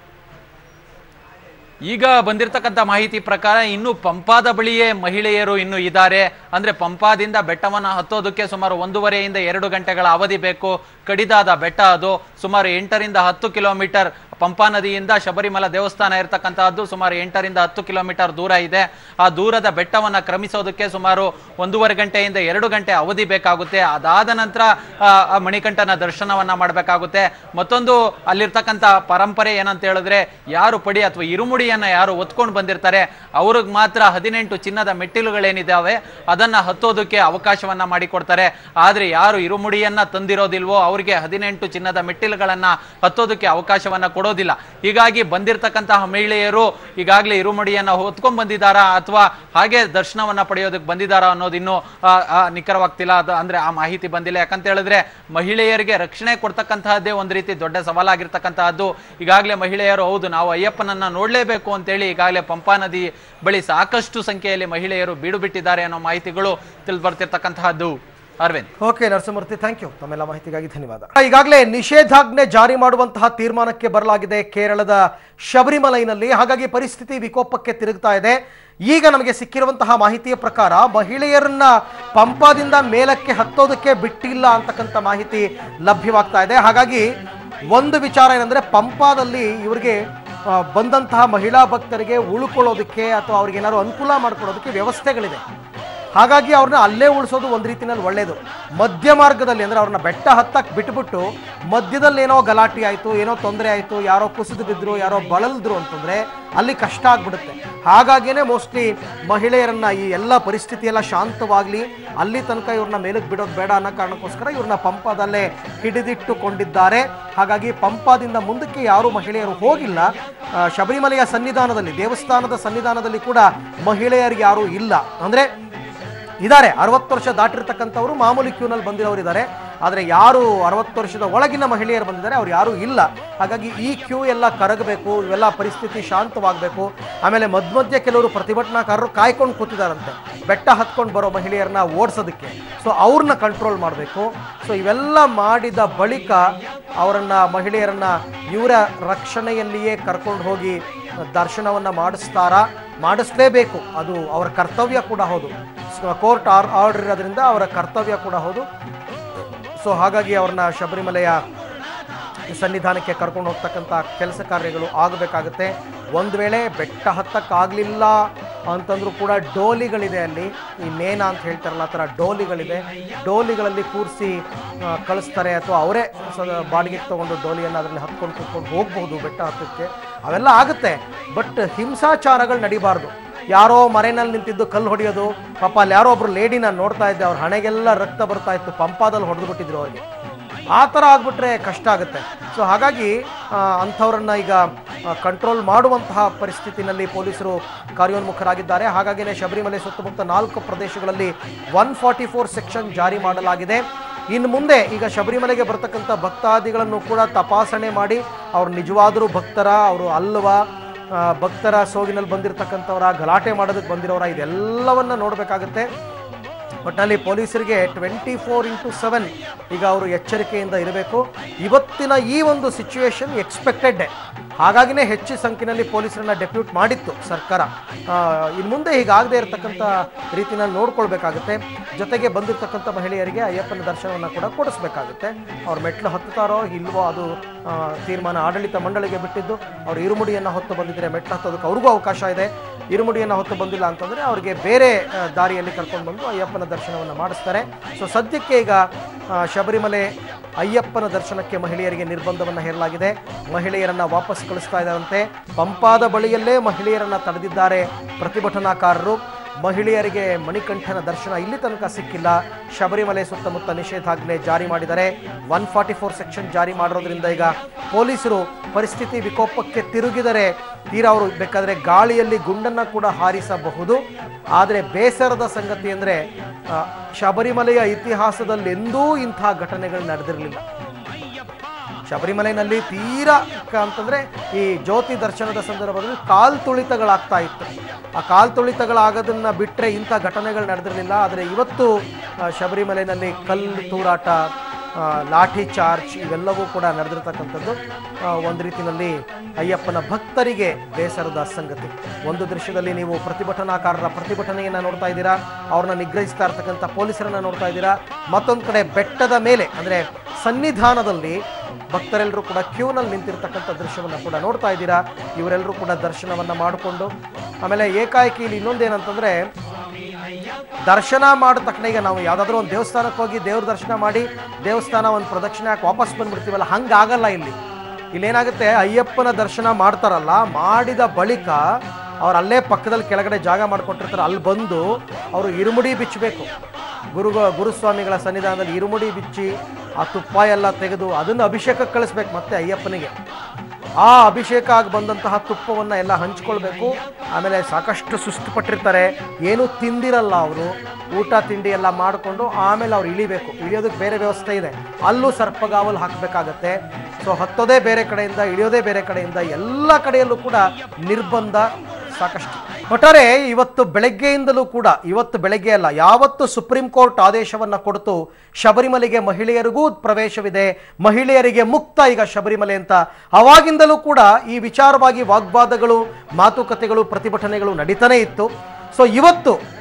ಈಗ ಬಂದಿರತಕ್ಕಂತ ಮಾಹಿತಿ ಪ್ರಕಾರ ಇನ್ನು ಪಂಪಾದ ಬಳಿಯೇ ಮಹಿಳೆಯರು ಇನ್ನು ಇದ್ದಾರೆ ಅಂದ್ರೆ ಪಂಪಾದಿಂದ ಬೆಟ್ಟವನ್ನ ಹತ್ತೋದಕ್ಕೆ ಸುಮಾರು ಒಂದೂವರೆಯಿಂದ ಎರಡು ಗಂಟೆಗಳ ಅವಧಿ ಬೇಕು ಕಡಿದಾದ ಬೆಟ್ಟ ಅದು ಸುಮಾರು ಎಂಟರಿಂದ ಹತ್ತು ಕಿಲೋಮೀಟರ್ ಪಂಪಾ ನದಿಯಿಂದ ಶಬರಿಮಲ ದೇವಸ್ಥಾನ ಇರತಕ್ಕಂತಹದ್ದು ಸುಮಾರು ಎಂಟರಿಂದ ಹತ್ತು ಕಿಲೋಮೀಟರ್ ದೂರ ಇದೆ ಆ ದೂರದ ಬೆಟ್ಟವನ್ನ ಕ್ರಮಿಸೋದಕ್ಕೆ ಸುಮಾರು ಒಂದೂವರೆ ಗಂಟೆಯಿಂದ ಎರಡು ಗಂಟೆ ಅವಧಿ ಬೇಕಾಗುತ್ತೆ ಅದಾದ ನಂತರ ಆ, ಆ ಮಣಿಕಂಠನ ದರ್ಶನವನ್ನ ಮಾಡಬೇಕಾಗುತ್ತೆ ಮತ್ತೊಂದು ಅಲ್ಲಿರ್ತಕ್ಕಂಥ ಪರಂಪರೆ ಏನಂತ ಹೇಳಿದ್ರೆ ಯಾರು ಪಡಿ ಅಥವಾ ಇರುಮುಡಿಯನ್ನ ಯಾರು ಒತ್ಕೊಂಡು ಬಂದಿರ್ತಾರೆ ಅವ್ರಿಗೆ ಮಾತ್ರ ಹದಿನೆಂಟು ಚಿನ್ನದ ಮೆಟ್ಟಿಲುಗಳೇನಿದಾವೆ ಅದನ್ನ ಹತ್ತೋದಕ್ಕೆ ಅವಕಾಶವನ್ನ ಮಾಡಿಕೊಡ್ತಾರೆ ಆದ್ರೆ ಯಾರು ಇರುಮುಡಿಯನ್ನ ತಂದಿರೋದಿಲ್ವೋ ಅವ್ರಿಗೆ ಹದಿನೆಂಟು ಚಿನ್ನದ ಮೆಟ್ಟಿಲುಗಳನ್ನ ಹತ್ತೋದಕ್ಕೆ ಅವಕಾಶವನ್ನ ಕೊಡೋದಿಲ್ಲ ಹೀಗಾಗಿ ಬಂದಿರತಕ್ಕಂತಹ ಮಹಿಳೆಯರು ಈಗಾಗಲೇ ಇರುಮುಡಿಯನ್ನ ಹೊತ್ಕೊಂಡ್ ಬಂದಿದ್ದಾರಾ ಅಥವಾ ಹಾಗೆ ದರ್ಶನವನ್ನ ಪಡೆಯೋದಕ್ಕೆ ಬಂದಿದ್ದಾರಾ ಅನ್ನೋದು ಇನ್ನೂ ಆ, ಆ, ನಿಖರವಾಗ್ತಿಲ್ಲ ಅದು ಅಂದ್ರೆ ಆ ಮಾಹಿತಿ ಬಂದಿಲ್ಲ ಯಾಕಂತ ಹೇಳಿದ್ರೆ ಮಹಿಳೆಯರಿಗೆ ರಕ್ಷಣೆ ಕೊಡ್ತಕ್ಕಂತಹದ್ದೇ ಒಂದು ರೀತಿ ದೊಡ್ಡ ಸವಾಲಾಗಿರ್ತಕ್ಕಂತಹದ್ದು ಈಗಾಗಲೇ ಮಹಿಳೆಯರು ಹೌದು ನಾವು ಅಯ್ಯಪ್ಪನನ್ನ ನೋಡ್ಲೇಬೇಕು ಅಂತೇಳಿ ಈಗಾಗಲೇ ಪಂಪಾ ನದಿ ಬಳಿ ಸಾಕಷ್ಟು ಸಂಖ್ಯೆಯಲ್ಲಿ ಮಹಿಳೆಯರು ಬೀಡು ಬಿಟ್ಟಿದ್ದಾರೆ ಅನ್ನೋ ಮಾಹಿತಿಗಳು ತಿಳಿದು ಬರ್ತಿರ್ತಕ್ಕಂತಹದ್ದು Aravind okay Narasimhamurthy thank you ತಮ್ಮೆಲ್ಲ ಮಾಹಿತಿಗಾಗಿ ಧನ್ಯವಾದ ಈಗಾಗಲೇ ನಿಷೇಧಾಜ್ಞೆ ಜಾರಿ ಮಾಡುವಂತಹ ತೀರ್ಮಾನಕ್ಕೆ ಬರಲಾಗಿದೆ ಕೇರಳದ ಶಬರಿಮಲೈನಲ್ಲಿ ಹಾಗಾಗಿ ಪರಿಸ್ಥಿತಿ ವಿಕೋಪಕ್ಕೆ ತಿರುಗ್ತಾ ಇದೆ ಈಗ ನಮಗೆ ಸಿಕ್ಕಿರುವಂತಹ ಮಾಹಿತಿಯ ಪ್ರಕಾರ ಮಹಿಳೆಯರನ್ನ ಪಂಪಾದಿಂದ ಮೇಲಕ್ಕೆ ಹತ್ತೋದಕ್ಕೆ ಬಿಟ್ಟಿಲ್ಲ ಅಂತಕ್ಕಂಥ ಮಾಹಿತಿ ಲಭ್ಯವಾಗ್ತಾ ಇದೆ ಹಾಗಾಗಿ ಒಂದು ವಿಚಾರ ಏನಂದ್ರೆ ಪಂಪಾದಲ್ಲಿ ಇವರಿಗೆ ಆ, ಬಂದಂತಹ ಮಹಿಳಾ ಭಕ್ತರಿಗೆ ಉಳ್ಕೊಳ್ಳೋದಕ್ಕೆ ಅಥವಾ ಅವ್ರಿಗೆ ಏನಾದ್ರು ಅನುಕೂಲ ಮಾಡ್ಕೊಳ್ಳೋದಕ್ಕೆ ವ್ಯವಸ್ಥೆಗಳಿದೆ ಹಾಗಾಗಿ ಅವ್ರನ್ನ ಅಲ್ಲೇ ಉಳಿಸೋದು ಒಂದು ರೀತಿನಲ್ಲಿ ಒಳ್ಳೇದು ಮಧ್ಯ ಮಾರ್ಗದಲ್ಲಿ ಅಂದ್ರೆ ಅವ್ರನ್ನ ಬೆಟ್ಟ ಹತ್ತಕ್ಕೆ ಬಿಟ್ಬಿಟ್ಟು ಮಧ್ಯದಲ್ಲಿ ಏನೋ ಗಲಾಟೆ ಆಯಿತು ಏನೋ ತೊಂದರೆ ಆಯಿತು ಯಾರೋ ಕುಸಿದು ಬಿದ್ರು ಯಾರೋ ಬಳಲಿದ್ರು ಅಂತಂದ್ರೆ ಅಲ್ಲಿ ಕಷ್ಟ ಆಗ್ಬಿಡುತ್ತೆ ಹಾಗಾಗಿನೇ ಮೋಸ್ಟ್ಲಿ ಮಹಿಳೆಯರನ್ನ ಈ ಎಲ್ಲ ಪರಿಸ್ಥಿತಿ ಎಲ್ಲ ಶಾಂತವಾಗ್ಲಿ ಅಲ್ಲಿ ತನಕ ಇವ್ರನ್ನ ಮೇಲಕ್ಕೆ ಬಿಡೋದು ಬೇಡ ಅನ್ನೋ ಕಾರಣಕ್ಕೋಸ್ಕರ ಇವ್ರನ್ನ ಪಂಪದಲ್ಲೇ ಹಿಡಿದಿಟ್ಟುಕೊಂಡಿದ್ದಾರೆ ಹಾಗಾಗಿ ಪಂಪದಿಂದ ಮುಂದಕ್ಕೆ ಯಾರು ಮಹಿಳೆಯರು ಹೋಗಿಲ್ಲ ಆ, ಶಬರಿಮಲೆಯ ಸನ್ನಿಧಾನದಲ್ಲಿ ದೇವಸ್ಥಾನದ ಸನ್ನಿಧಾನದಲ್ಲಿ ಕೂಡ ಮಹಿಳೆಯರಿಗೆ ಯಾರು ಇಲ್ಲ ಅಂದ್ರೆ ಇದ್ದಾರೆ ಅರವತ್ತು ವರ್ಷ ದಾಟಿರ್ತಕ್ಕಂಥವ್ರು ಮಾಮೂಲಿ ಕ್ಯೂನಲ್ಲಿ ಬಂದಿರೋರು ಇದ್ದಾರೆ ಆದರೆ ಯಾರು ಅರವತ್ತು ವರ್ಷದ ಒಳಗಿನ ಮಹಿಳೆಯರು ಬಂದಿದ್ದಾರೆ ಅವ್ರು ಯಾರೂ ಇಲ್ಲ ಹಾಗಾಗಿ ಈ ಕ್ಯೂ ಎಲ್ಲ ಕರಗಬೇಕು ಇವೆಲ್ಲ ಪರಿಸ್ಥಿತಿ ಶಾಂತವಾಗಬೇಕು ಆಮೇಲೆ ಮಧ್ಯ ಮಧ್ಯೆ ಕೆಲವರು ಪ್ರತಿಭಟನಾಕಾರರು ಕಾಯ್ಕೊಂಡು ಕೂತಿದಾರಂತೆ ಬೆಟ್ಟ ಹತ್ಕೊಂಡು ಬರೋ ಮಹಿಳೆಯರನ್ನ ಓಡಿಸೋದಕ್ಕೆ ಸೊ ಅವ್ರನ್ನ ಕಂಟ್ರೋಲ್ ಮಾಡಬೇಕು ಸೊ ಇವೆಲ್ಲ ಮಾಡಿದ ಬಳಿಕ ಅವರನ್ನ ಮಹಿಳೆಯರನ್ನ ಇವರ ರಕ್ಷಣೆಯಲ್ಲಿಯೇ ಕರ್ಕೊಂಡು ಹೋಗಿ ದರ್ಶನವನ್ನ ಮಾಡಿಸ್ತಾರಾ ಮಾಡಿಸ್ಲೇಬೇಕು ಅದು ಅವರ ಕರ್ತವ್ಯ ಕೂಡ ಹೌದು ಕೋರ್ಟ್ ಆರ್ ಆರ್ಡರ್ ಇರೋದ್ರಿಂದ ಅವರ ಕರ್ತವ್ಯ ಕೂಡ ಹೌದು ಸೊ ಹಾಗಾಗಿ ಅವ್ರನ್ನ ಶಬರಿಮಲೆಯ ಸನ್ನಿಧಾನಕ್ಕೆ ಕರ್ಕೊಂಡು ಹೋಗ್ತಕ್ಕಂಥ ಕೆಲಸ ಕಾರ್ಯಗಳು ಆಗಬೇಕಾಗುತ್ತೆ ಒಂದು ವೇಳೆ ಬೆಟ್ಟ ಹತ್ತಕ್ಕಾಗಲಿಲ್ಲ ಅಂತಂದ್ರೂ ಕೂಡ ಡೋಲಿಗಳಿದೆ ಅಲ್ಲಿ ಈ ಮೇನ ಅಂತ ಹೇಳ್ತಾರಲ್ಲ ಆ ಥರ ಡೋಲಿಗಳಿದೆ ಡೋಲಿಗಳಲ್ಲಿ ಕೂರಿಸಿ ಕಳಿಸ್ತಾರೆ ಅಥವಾ ಅವರೇ ಬಾಡಿಗೆಗೆ ತೊಗೊಂಡು ಡೋಲಿಯನ್ನು ಅದರಲ್ಲಿ ಹತ್ಕೊಂಡು ಕೂತ್ಕೊಂಡು ಹೋಗಬಹುದು ಬೆಟ್ಟ ಹತ್ತಕ್ಕೆ ಅವೆಲ್ಲ ಆಗುತ್ತೆ ಬಟ್ ಹಿಂಸಾಚಾರಗಳು ನಡಿಬಾರ್ದು ಯಾರೋ ಮರೆನಲ್ಲಿ ನಿಂತಿದ್ದು ಕಲ್ಲು ಹೊಡೆಯೋದು ಪಾಪ ಅಲ್ಲಿ ಯಾರೋ ಒಬ್ರು ಲೇಡಿನ ನೋಡ್ತಾ ಇದ್ದೆ ಅವ್ರ ಹಣೆಗೆಲ್ಲ ರಕ್ತ ಬರ್ತಾ ಇತ್ತು ಪಂಪಾದಲ್ಲಿ ಹೊಡೆದು ಬಿಟ್ಟಿದ್ರು ಅವ್ರಿಗೆ ಆ ಥರ ಆಗ್ಬಿಟ್ರೆ ಕಷ್ಟ ಆಗುತ್ತೆ ಸೊ ಹಾಗಾಗಿ ಆ, ಅಂಥವ್ರನ್ನ ಈಗ ಕಂಟ್ರೋಲ್ ಮಾಡುವಂತಹ ಪರಿಸ್ಥಿತಿನಲ್ಲಿ ಪೊಲೀಸರು ಕಾರ್ಯೋನ್ಮುಖರಾಗಿದ್ದಾರೆ ಹಾಗಾಗಿನೇ ಶಬರಿಮಲೆ ಸುತ್ತಮುತ್ತ ನಾಲ್ಕು ಪ್ರದೇಶಗಳಲ್ಲಿ ಒನ್ ಫಾರ್ಟಿ ಫೋರ್ ಸೆಕ್ಷನ್ ಜಾರಿ ಮಾಡಲಾಗಿದೆ ಇನ್ನು ಮುಂದೆ ಈಗ ಶಬರಿಮಲೆಗೆ ಬರ್ತಕ್ಕಂಥ ಭಕ್ತಾದಿಗಳನ್ನು ಕೂಡ ತಪಾಸಣೆ ಮಾಡಿ ಅವ್ರು ನಿಜವಾದರೂ ಭಕ್ತರ ಅವರು ಅಲ್ವಾ ಆ, ಭಕ್ತರ ಸೋಗಿನಲ್ಲಿ ಬಂದಿರತಕ್ಕಂಥವರ ಗಲಾಟೆ ಮಾಡೋದಕ್ಕೆ ಬಂದಿರೋರ ಇದೆಲ್ಲವನ್ನ ನೋಡಬೇಕಾಗುತ್ತೆ ಒಟ್ಟಿನಲ್ಲಿ ಪೊಲೀಸರಿಗೆ ಟ್ವೆಂಟಿ ಫೋರ್ ಇಂಟು ಸೆವೆನ್ ಈಗ ಅವರು ಎಚ್ಚರಿಕೆಯಿಂದ ಇರಬೇಕು ಇವತ್ತಿನ ಈ ಒಂದು ಸಿಚುವೇಶನ್ ಎಕ್ಸ್ಪೆಕ್ಟೆಡ್ ಹಾಗಾಗಿನೇ ಹೆಚ್ಚು ಸಂಖ್ಯೆಯಲ್ಲಿ ಪೊಲೀಸರನ್ನ ಡೆಪ್ಯೂಟ್ ಮಾಡಿತ್ತು ಸರ್ಕಾರ ಇನ್ನು ಮುಂದೆ ಹೀಗಾಗದೇ ಇರತಕ್ಕಂಥ ರೀತಿನಲ್ಲಿ ನೋಡ್ಕೊಳ್ಬೇಕಾಗುತ್ತೆ ಜೊತೆಗೆ ಬಂದಿರತಕ್ಕಂಥ ಮಹಿಳೆಯರಿಗೆ ಅಯ್ಯಪ್ಪನ ದರ್ಶನವನ್ನು ಕೂಡ ಕೊಡಿಸ್ಬೇಕಾಗುತ್ತೆ ಅವ್ರು ಮೆಟ್ಲು ಹತ್ತುತ್ತಾರೋ ಇಲ್ವೋ ಅದು ಆ, ತೀರ್ಮಾನ ಆಡಳಿತ ಮಂಡಳಿಗೆ ಬಿಟ್ಟಿದ್ದು ಅವ್ರು ಇರುಮುಡಿಯನ್ನು ಹೊತ್ತು ಬಂದಿದ್ರೆ ಮೆಟ್ಲು ಹತ್ತೋದಕ್ಕೆ ಅವ್ರಿಗೂ ಅವಕಾಶ ಇದೆ ಇರುಮುಡಿಯನ್ನು ಹೊತ್ತು ಬಂದಿಲ್ಲ ಅಂತಂದರೆ ಅವರಿಗೆ ಬೇರೆ ಆ, ದಾರಿಯಲ್ಲಿ ಕರ್ಕೊಂಡು ಬಂದು ಅಯ್ಯಪ್ಪನ ದರ್ಶನವನ್ನು ಮಾಡಿಸ್ತಾರೆ ಸೊ ಸದ್ಯಕ್ಕೆ ಈಗ ಆ, ಶಬರಿಮಲೆ ಅಯ್ಯಪ್ಪನ ದರ್ಶನಕ್ಕೆ ಮಹಿಳೆಯರಿಗೆ ನಿರ್ಬಂಧವನ್ನು ಹೇರಲಾಗಿದೆ ಮಹಿಳೆಯರನ್ನ ವಾಪಸ್ ಕಳಿಸ್ತಾ ಇದ್ದಾರಂತೆ ಪಂಪಾದ ಬಳಿಯಲ್ಲೇ ಮಹಿಳೆಯರನ್ನ ತಡೆದಿದ್ದಾರೆ ಪ್ರತಿಭಟನಾಕಾರರು ಮಹಿಳೆಯರಿಗೆ ಮಣಿಕಂಠನ ದರ್ಶನ ಇಲ್ಲಿ ತನಕ ಸಿಕ್ಕಿಲ್ಲ ಶಬರಿಮಲೆ ಸುತ್ತಮುತ್ತ ನಿಷೇಧಾಜ್ಞೆ ಜಾರಿ ಮಾಡಿದ್ದಾರೆ ಒನ್ ಫಾರ್ಟಿ ಫೋರ್ ಸೆಕ್ಷನ್ ಜಾರಿ ಮಾಡಿರೋದ್ರಿಂದ ಈಗ ಪೊಲೀಸರು ಪರಿಸ್ಥಿತಿ ವಿಕೋಪಕ್ಕೆ ತಿರುಗಿದರೆ ತೀರಾ ಅವರು ಬೇಕಾದರೆ ಗಾಳಿಯಲ್ಲಿ ಗುಂಡನ್ನು ಕೂಡ ಹಾರಿಸಬಹುದು ಆದರೆ ಬೇಸರದ ಸಂಗತಿ ಅಂದರೆ ಶಬರಿಮಲೆಯ ಇತಿಹಾಸದಲ್ಲಿ ಎಂದೂ ಇಂಥ ಘಟನೆಗಳು ನಡೆದಿರಲಿಲ್ಲ ಶಬರಿಮಲೆಯಲ್ಲಿ ತೀರಾ ಕ- ಅಂತಂದ್ರೆ ಈ ಜ್ಯೋತಿ ದರ್ಶನದ ಸಂದರ್ಭದಲ್ಲಿ ಕಾಲ್ ತುಳಿತಗಳಾಗ್ತಾ ಇತ್ತು ಆ ಕಾಲ್ ತುಳಿತಗಳಾಗೋದನ್ನ ಬಿಟ್ಟರೆ ಇಂಥ ಘಟನೆಗಳು ನಡೆದಿರಲಿಲ್ಲ ಆದರೆ ಇವತ್ತು ಆ, ಶಬರಿಮಲೆಯಲ್ಲಿ ಕಲ್ಲು ತೂರಾಟ ಆ, ಲಾಠಿ ಚಾರ್ಜ್ ಇವೆಲ್ಲವೂ ಕೂಡ ನಡೆದಿರ್ತಕ್ಕಂಥದ್ದು ಆ, ಒಂದು ರೀತಿಯಲ್ಲಿ ಅಯ್ಯಪ್ಪನ ಭಕ್ತರಿಗೆ ಬೇಸರದ ಸಂಗತಿ ಒಂದು ದೃಶ್ಯದಲ್ಲಿ ನೀವು ಪ್ರತಿಭಟನಾಕಾರರ ಪ್ರತಿಭಟನೆಯನ್ನು ನೋಡ್ತಾ ಇದ್ದೀರಾ ಅವ್ರನ್ನ ನಿಗ್ರಹಿಸ್ತಾ ಇರ್ತಕ್ಕಂಥ ಪೊಲೀಸರನ್ನ ನೋಡ್ತಾ ಇದ್ದೀರಾ ಮತ್ತೊಂದು ಕಡೆ ಬೆಟ್ಟದ ಮೇಲೆ ಅಂದರೆ ಸನ್ನಿಧಾನದಲ್ಲಿ ಭಕ್ತರೆಲ್ಲರೂ ಕೂಡ ಕ್ಯೂನಲ್ಲಿ ನಿಂತಿರ್ತಕ್ಕಂಥ ದೃಶ್ಯವನ್ನು ಕೂಡ ನೋಡ್ತಾ ಇದ್ದೀರಾ ಇವರೆಲ್ಲರೂ ಕೂಡ ದರ್ಶನವನ್ನು ಮಾಡಿಕೊಂಡು ಆಮೇಲೆ ಏಕಾಏಕಿ ಇಲ್ಲಿ ಇನ್ನೊಂದೇನಂತಂದ್ರೆ ದರ್ಶನ ಮಾಡಿದ ತಕ್ಷಣ ಈಗ ನಾವು ಯಾವುದಾದ್ರೂ ಒಂದು ದೇವಸ್ಥಾನಕ್ಕೆ ಹೋಗಿ ದೇವ್ರ ದರ್ಶನ ಮಾಡಿ ದೇವಸ್ಥಾನ ಒಂದು ಪ್ರದಕ್ಷಿಣೆ ಹಾಕಿ ವಾಪಸ್ ಬಂದ್ಬಿಡ್ತೀವಲ್ಲ ಹಂಗಾಗಲ್ಲ ಇಲ್ಲಿ ಇಲ್ಲೇನಾಗುತ್ತೆ ಅಯ್ಯಪ್ಪನ ದರ್ಶನ ಮಾಡ್ತಾರಲ್ಲ ಮಾಡಿದ ಬಳಿಕ ಅವ್ರು ಅಲ್ಲೇ ಪಕ್ಕದಲ್ಲಿ ಕೆಳಗಡೆ ಜಾಗ ಮಾಡಿಕೊಟ್ಟಿರ್ತಾರೆ ಅಲ್ಲಿ ಬಂದು ಅವರು ಇರುಮುಡಿ ಬಿಚ್ಚಬೇಕು ಗುರು ಗುರುಸ್ವಾಮಿಗಳ ಸನ್ನಿಧಾನದಲ್ಲಿ ಇರುಮುಡಿ ಬಿಚ್ಚಿ ಆ ತುಪ್ಪ ಎಲ್ಲ ತೆಗೆದು ಅದನ್ನು ಅಭಿಷೇಕಕ್ಕೆ ಕಳಿಸ್ಬೇಕು ಮತ್ತೆ ಅಯ್ಯಪ್ಪನಿಗೆ ಆ ಅಭಿಷೇಕ ಆಗಿ ಬಂದಂತಹ ತುಪ್ಪವನ್ನು ಎಲ್ಲ ಹಂಚ್ಕೊಳ್ಬೇಕು ಆಮೇಲೆ ಸಾಕಷ್ಟು ಸುಸ್ತು ಪಟ್ಟಿರ್ತಾರೆ ಏನೂ ತಿಂದಿರಲ್ಲ ಅವರು ಊಟ ತಿಂಡಿ ಎಲ್ಲ ಮಾಡಿಕೊಂಡು ಆಮೇಲೆ ಅವ್ರು ಇಳಿಬೇಕು ಇಳಿಯೋದಕ್ಕೆ ಬೇರೆ ವ್ಯವಸ್ಥೆ ಇದೆ ಅಲ್ಲೂ ಸರ್ಪಗಾವಲು ಹಾಕಬೇಕಾಗತ್ತೆ ಸೊ ಹತ್ತೋದೇ ಬೇರೆ ಕಡೆಯಿಂದ ಇಳಿಯೋದೇ ಬೇರೆ ಕಡೆಯಿಂದ ಎಲ್ಲ ಕಡೆಯಲ್ಲೂ ಕೂಡ ನಿರ್ಬಂಧ ಸಾಕಷ್ಟು ಒಟ್ಟಾರೆ ಇವತ್ತು ಬೆಳಗ್ಗೆಯಿಂದಲೂ ಕೂಡ ಇವತ್ತು ಬೆಳಗ್ಗೆ ಅಲ್ಲ ಯಾವತ್ತು ಸುಪ್ರೀಂ ಕೋರ್ಟ್ ಆದೇಶವನ್ನ ಕೊಡ್ತು ಶಬರಿಮಲೆಗೆ ಮಹಿಳೆಯರಿಗೂ ಪ್ರವೇಶವಿದೆ ಮಹಿಳೆಯರಿಗೆ ಮುಕ್ತ ಈಗ ಶಬರಿಮಲೆ ಅಂತ ಅವಾಗಿಂದಲೂ ಕೂಡ ಈ ವಿಚಾರವಾಗಿ ವಾಗ್ವಾದಗಳು ಮಾತುಕತೆಗಳು ಪ್ರತಿಭಟನೆಗಳು ನಡೀತಾನೆ ಇತ್ತು ಸೊ ಇವತ್ತು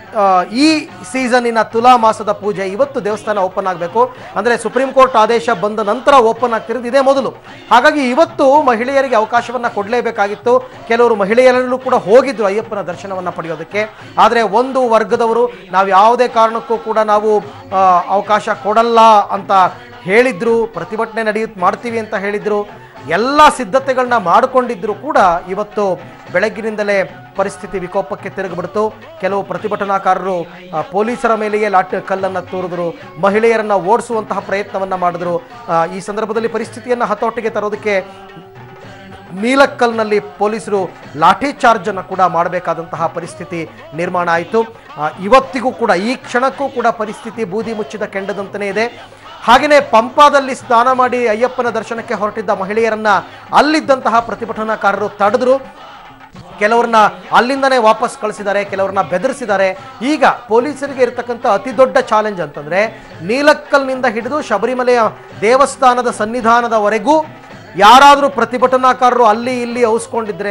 ಆ, ಈ ಸೀಸನ್ನಿನ ತುಲಾ ಮಾಸದ ಪೂಜೆ ಇವತ್ತು ದೇವಸ್ಥಾನ ಓಪನ್ ಆಗಬೇಕು ಅಂದರೆ ಸುಪ್ರೀಂ ಕೋರ್ಟ್ ಆದೇಶ ಬಂದ ನಂತರ ಓಪನ್ ಆಗ್ತಿರೋದು ಇದೇ ಮೊದಲು ಹಾಗಾಗಿ ಇವತ್ತು ಮಹಿಳೆಯರಿಗೆ ಅವಕಾಶವನ್ನು ಕೊಡಲೇಬೇಕಾಗಿತ್ತು ಕೆಲವರು ಮಹಿಳೆಯರಲ್ಲೂ ಕೂಡ ಹೋಗಿದ್ರು ಅಯ್ಯಪ್ಪನ ದರ್ಶನವನ್ನು ಪಡೆಯೋದಕ್ಕೆ ಆದರೆ ಒಂದು ವರ್ಗದವರು ನಾವು ಯಾವುದೇ ಕಾರಣಕ್ಕೂ ಕೂಡ ನಾವು ಆ, ಅವಕಾಶ ಕೊಡಲ್ಲ ಅಂತ ಹೇಳಿದ್ರು ಪ್ರತಿಭಟನೆ ನಡೆಯುತ್ತೆ ಮಾಡ್ತೀವಿ ಅಂತ ಹೇಳಿದ್ರು ಎಲ್ಲ ಸಿದ್ಧತೆಗಳನ್ನ ಮಾಡಿಕೊಂಡಿದ್ರು ಕೂಡ ಇವತ್ತು ಬೆಳಗ್ಗಿನಿಂದಲೇ ಪರಿಸ್ಥಿತಿ ವಿಕೋಪಕ್ಕೆ ತಿರುಗಿಬಿಡ್ತು ಕೆಲವು ಪ್ರತಿಭಟನಾಕಾರರು ಆ, ಪೊಲೀಸರ ಮೇಲೆಯೇ ಲಾಠಿ ಕಲ್ಲನ್ನು ತೂರಿದ್ರು ಮಹಿಳೆಯರನ್ನ ಓಡಿಸುವಂತಹ ಪ್ರಯತ್ನವನ್ನ ಮಾಡಿದ್ರು ಆ, ಈ ಸಂದರ್ಭದಲ್ಲಿ ಪರಿಸ್ಥಿತಿಯನ್ನು ಹತೋಟಿಗೆ ತರೋದಕ್ಕೆ ನೀಲಕ್ಕಲ್ನಲ್ಲಿ ಪೊಲೀಸರು ಲಾಠಿ ಚಾರ್ಜ್ ಅನ್ನು ಕೂಡ ಮಾಡಬೇಕಾದಂತಹ ಪರಿಸ್ಥಿತಿ ನಿರ್ಮಾಣ ಆಯಿತು ಇವತ್ತಿಗೂ ಕೂಡ ಈ ಕ್ಷಣಕ್ಕೂ ಕೂಡ ಪರಿಸ್ಥಿತಿ ಬೂದಿ ಮುಚ್ಚಿದ ಕೆಂಡದಂತನೇ ಇದೆ ಹಾಗೆಯೇ ಪಂಪಾದಲ್ಲಿ ಸ್ನಾನ ಮಾಡಿ ಅಯ್ಯಪ್ಪನ ದರ್ಶನಕ್ಕೆ ಹೊರಟಿದ್ದ ಮಹಿಳೆಯರನ್ನ ಅಲ್ಲಿದ್ದಂತಹ ಪ್ರತಿಭಟನಾಕಾರರು ತಡೆದ್ರು ಕೆಲವ್ರನ್ನ ಅಲ್ಲಿಂದನೇ ವಾಪಸ್ ಕಳಿಸಿದ್ದಾರೆ ಕೆಲವ್ರನ್ನ ಬೆದರಿಸಿದ್ದಾರೆ ಈಗ ಪೊಲೀಸರಿಗೆ ಇರತಕ್ಕಂಥ ಅತಿ ದೊಡ್ಡ ಚಾಲೆಂಜ್ ಅಂತಂದ್ರೆ ನೀಲಕ್ಕಲ್ನಿಂದ ಹಿಡಿದು ಶಬರಿಮಲೆಯ ದೇವಸ್ಥಾನದ ಸನ್ನಿಧಾನದವರೆಗೂ ಯಾರಾದರೂ ಪ್ರತಿಭಟನಾಕಾರರು ಅಲ್ಲಿ ಇಲ್ಲಿ ಔಸ್ಕೊಂಡಿದ್ರೆ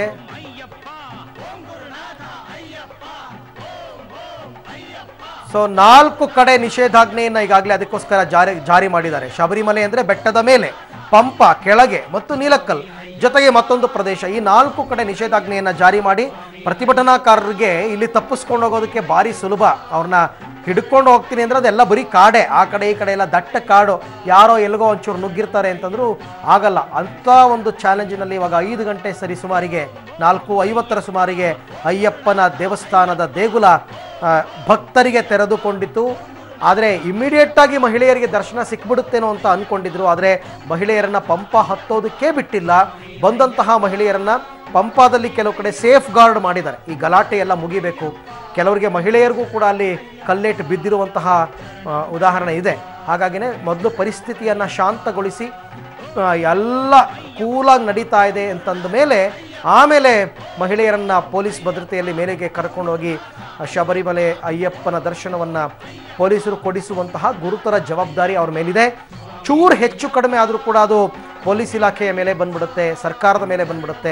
ಸೊ ನಾಲ್ಕು ಕಡೆ ನಿಷೇಧಾಜ್ಞೆಯನ್ನು ಈಗಾಗಲೇ ಅದಕ್ಕೋಸ್ಕರ ಜಾರಿ ಜಾರಿ ಮಾಡಿದ್ದಾರೆ ಶಬರಿಮಲೆ ಅಂದರೆ ಬೆಟ್ಟದ ಮೇಲೆ ಪಂಪ ಕೆಳಗೆ ಮತ್ತು ನೀಲಕ್ಕಲ್ ಜೊತೆಗೆ ಮತ್ತೊಂದು ಪ್ರದೇಶ ಈ ನಾಲ್ಕು ಕಡೆ ನಿಷೇಧಾಜ್ಞೆಯನ್ನು ಜಾರಿ ಮಾಡಿ ಪ್ರತಿಭಟನಾಕಾರರಿಗೆ ಇಲ್ಲಿ ತಪ್ಪಿಸ್ಕೊಂಡು ಹೋಗೋದಕ್ಕೆ ಭಾರಿ ಸುಲಭ ಅವ್ರನ್ನ ಹಿಡ್ಕೊಂಡು ಹೋಗ್ತೀನಿ ಅಂದ್ರೆ ಅದೆಲ್ಲ ಬರೀ ಕಾಡೆ ಆ ಕಡೆ ಈ ಕಡೆ ಎಲ್ಲ ದಟ್ಟ ಕಾಡು ಯಾರೋ ಎಲ್ಗೋ ಒಂಚೂರು ನುಗ್ಗಿರ್ತಾರೆ ಅಂತಂದ್ರು ಆಗಲ್ಲ ಅಂಥ ಒಂದು ಚಾಲೆಂಜಿನಲ್ಲಿ ಇವಾಗ ಐದು ಗಂಟೆ ಸರಿ ಸುಮಾರಿಗೆ ನಾಲ್ಕು ಐವತ್ತರ ಸುಮಾರಿಗೆ ಅಯ್ಯಪ್ಪನ ದೇವಸ್ಥಾನದ ದೇಗುಲ ಆ, ಭಕ್ತರಿಗೆ ತೆರೆದುಕೊಂಡಿತ್ತು ಆದರೆ ಇಮಿಡಿಯೇಟ್ ಆಗಿ ಮಹಿಳೆಯರಿಗೆ ದರ್ಶನ ಸಿಕ್ಬಿಡುತ್ತೇನೋ ಅಂತ ಅಂದ್ಕೊಂಡಿದ್ರು ಆದರೆ ಮಹಿಳೆಯರನ್ನ ಪಂಪ ಹತ್ತೋದಕ್ಕೆ ಬಿಟ್ಟಿಲ್ಲ ಬಂದಂತಹ ಮಹಿಳೆಯರನ್ನ ಪಂಪಾದಲ್ಲಿ ಕೆಲವು ಕಡೆ ಸೇಫ್ ಗಾರ್ಡ್ ಮಾಡಿದ್ದಾರೆ ಈ ಗಲಾಟೆ ಎಲ್ಲ ಮುಗಿಬೇಕು ಕೆಲವರಿಗೆ ಮಹಿಳೆಯರಿಗೂ ಕೂಡ ಅಲ್ಲಿ ಕಲ್ಲೇಟು ಬಿದ್ದಿರುವಂತಹ ಆ, ಉದಾಹರಣೆ ಇದೆ ಹಾಗಾಗಿನೇ ಮೊದಲು ಪರಿಸ್ಥಿತಿಯನ್ನು ಶಾಂತಗೊಳಿಸಿ ಆ, ಎಲ್ಲ ಕೂಲಾಗಿ ನಡೀತಾ ಇದೆ ಅಂತಂದ ಮೇಲೆ ಆಮೇಲೆ ಮಹಿಳೆಯರನ್ನ ಪೊಲೀಸ್ ಭದ್ರತೆಯಲ್ಲಿ ಮೇಲೆಗೆ ಕರ್ಕೊಂಡೋಗಿ ಆ ಶಬರಿಮಲೆ ಅಯ್ಯಪ್ಪನ ದರ್ಶನವನ್ನು ಪೊಲೀಸರು ಕೊಡಿಸುವಂತಹ ಗುರುತರ ಜವಾಬ್ದಾರಿ ಅವ್ರ ಮೇಲಿದೆ ಚೂರು ಹೆಚ್ಚು ಕಡಿಮೆ ಆದರೂ ಕೂಡ ಅದು ಪೊಲೀಸ್ ಇಲಾಖೆಯ ಮೇಲೆ ಬಂದ್ಬಿಡುತ್ತೆ ಸರ್ಕಾರದ ಮೇಲೆ ಬಂದ್ಬಿಡುತ್ತೆ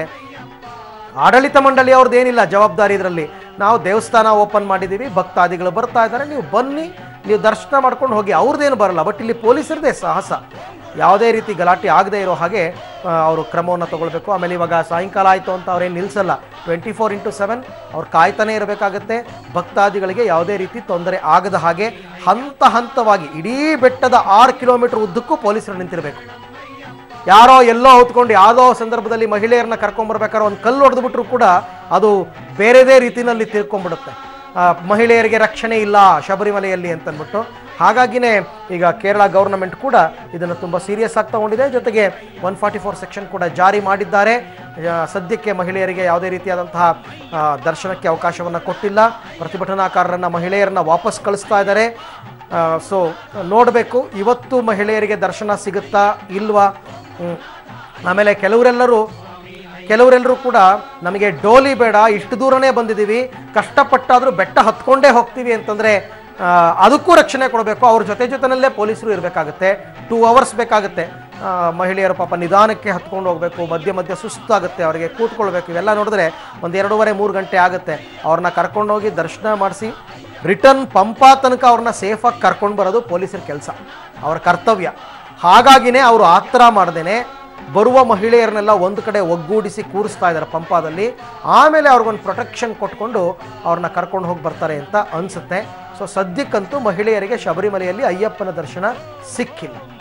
ಆಡಳಿತ ಮಂಡಳಿ ಅವ್ರದ್ದು ಏನಿಲ್ಲ ಜವಾಬ್ದಾರಿ ಇದರಲ್ಲಿ ನಾವು ದೇವಸ್ಥಾನ ಓಪನ್ ಮಾಡಿದ್ದೀವಿ ಭಕ್ತಾದಿಗಳು ಬರ್ತಾ ಇದ್ದಾರೆ ನೀವು ಬನ್ನಿ ನೀವು ದರ್ಶನ ಮಾಡ್ಕೊಂಡು ಹೋಗಿ ಅವ್ರದ್ದೇನು ಬರಲ್ಲ ಬಟ್ ಇಲ್ಲಿ ಪೊಲೀಸರದೇ ಸಾಹಸ ಯಾವುದೇ ರೀತಿ ಗಲಾಟೆ ಆಗದೇ ಇರೋ ಹಾಗೆ ಆ, ಅವರು ಕ್ರಮವನ್ನು ತಗೊಳ್ಬೇಕು ಆಮೇಲೆ ಇವಾಗ ಸಾಯಂಕಾಲ ಆಯಿತು ಅಂತ ಅವ್ರೇನು ನಿಲ್ಲಿಸಲ್ಲ ಟ್ವೆಂಟಿ ಫೋರ್ ಇಂಟು ಸೆವೆನ್ ಅವ್ರು ಕಾಯ್ತಾನೆ ಇರಬೇಕಾಗತ್ತೆ ಭಕ್ತಾದಿಗಳಿಗೆ ಯಾವುದೇ ರೀತಿ ತೊಂದರೆ ಆಗದ ಹಾಗೆ ಹಂತ ಹಂತವಾಗಿ ಇಡೀ ಬೆಟ್ಟದ ಆರು ಕಿಲೋಮೀಟರ್ ಉದ್ದಕ್ಕೂ ಪೊಲೀಸರು ನಿಂತಿರಬೇಕು ಯಾರೋ ಎಲ್ಲೋ ಹೊತ್ಕೊಂಡು ಯಾವುದೋ ಸಂದರ್ಭದಲ್ಲಿ ಮಹಿಳೆಯರನ್ನ ಕರ್ಕೊಂಬರ್ಬೇಕಾದ್ರೆ ಒಂದು ಕಲ್ಲು ಹೊಡೆದ್ಬಿಟ್ರು ಕೂಡ ಅದು ಬೇರೆದೇ ರೀತಿಯಲ್ಲಿ ತಿರ್ಕೊಂಡ್ಬಿಡುತ್ತೆ ಆ, ಮಹಿಳೆಯರಿಗೆ ರಕ್ಷಣೆ ಇಲ್ಲ ಶಬರಿಮಲೆಯಲ್ಲಿ ಅಂತಂದ್ಬಿಟ್ಟು ಹಾಗಾಗಿನೇ ಈಗ ಕೇರಳ ಗೌರ್ನಮೆಂಟ್ ಕೂಡ ಇದನ್ನು ತುಂಬ ಸೀರಿಯಸ್ ಆಗಿ ತಗೊಂಡಿದೆ ಜೊತೆಗೆ ಒನ್ ಫಾರ್ಟಿ ಫೋರ್ ಸೆಕ್ಷನ್ ಕೂಡ ಜಾರಿ ಮಾಡಿದ್ದಾರೆ ಆ, ಸದ್ಯಕ್ಕೆ ಮಹಿಳೆಯರಿಗೆ ಯಾವುದೇ ರೀತಿಯಾದಂತಹ ಆ, ದರ್ಶನಕ್ಕೆ ಅವಕಾಶವನ್ನು ಕೊಟ್ಟಿಲ್ಲ ಪ್ರತಿಭಟನಾಕಾರರನ್ನ ಮಹಿಳೆಯರನ್ನ ವಾಪಸ್ ಕಳಿಸ್ತಾ ಇದ್ದಾರೆ ಸೊ ನೋಡಬೇಕು ಇವತ್ತು ಮಹಿಳೆಯರಿಗೆ ದರ್ಶನ ಸಿಗುತ್ತಾ ಇಲ್ವಾ ಹ್ಮ್. ಆಮೇಲೆ ಕೆಲವರೆಲ್ಲರೂ ಕೆಲವರೆಲ್ಲರೂ ಕೂಡ ನಮಗೆ ಡೋಲಿ ಬೇಡ ಇಷ್ಟು ದೂರನೇ ಬಂದಿದ್ದೀವಿ ಕಷ್ಟಪಟ್ಟಾದರೂ ಬೆಟ್ಟ ಹತ್ಕೊಂಡೇ ಹೋಗ್ತೀವಿ ಅಂತಂದರೆ ಅದಕ್ಕೂ ರಕ್ಷಣೆ ಕೊಡಬೇಕು ಅವ್ರ ಜೊತೆ ಜೊತೆನಲ್ಲೇ ಪೊಲೀಸರು ಇರಬೇಕಾಗುತ್ತೆ ಟೂ ಅವರ್ಸ್ ಬೇಕಾಗುತ್ತೆ ಆ, ಮಹಿಳೆಯರು ಪಾಪ ನಿಧಾನಕ್ಕೆ ಹತ್ಕೊಂಡು ಹೋಗಬೇಕು ಮಧ್ಯೆ ಮಧ್ಯೆ ಸುಸ್ತಾಗುತ್ತೆ ಅವರಿಗೆ ಕೂತ್ಕೊಳ್ಬೇಕು ಇವೆಲ್ಲ ನೋಡಿದ್ರೆ ಒಂದು ಎರಡೂವರೆ ಮೂರು ಗಂಟೆ ಆಗುತ್ತೆ ಅವ್ರನ್ನ ಕರ್ಕೊಂಡೋಗಿ ದರ್ಶನ ಮಾಡಿಸಿ ರಿಟರ್ನ್ ಪಂಪಾ ತನಕ ಅವ್ರನ್ನ ಸೇಫಾಗಿ ಕರ್ಕೊಂಡು ಬರೋದು ಪೊಲೀಸರ ಕೆಲಸ ಅವರ ಕರ್ತವ್ಯ ಹಾಗಾಗಿನೇ ಅವರು ಆ ಥರ ಮಾಡ್ದೇನೆ ಬರುವ ಮಹಿಳೆಯರನ್ನೆಲ್ಲ ಒಂದು ಕಡೆ ಒಗ್ಗೂಡಿಸಿ ಕೂರಿಸ್ತಾ ಇದ್ದಾರೆ ಪಂಪಾದಲ್ಲಿ ಆಮೇಲೆ ಅವ್ರಿಗೊಂದು ಪ್ರೊಟೆಕ್ಷನ್ ಕೊಟ್ಕೊಂಡು ಅವ್ರನ್ನ ಕರ್ಕೊಂಡು ಹೋಗಿ ಬರ್ತಾರೆ ಅಂತ ಅನಿಸುತ್ತೆ ಸೊ ಸದ್ಯಕ್ಕಂತೂ ಮಹಿಳೆಯರಿಗೆ ಶಬರಿಮಲೆಯಲ್ಲಿ ಅಯ್ಯಪ್ಪನ ದರ್ಶನ ಸಿಕ್ಕಿಲ್ಲ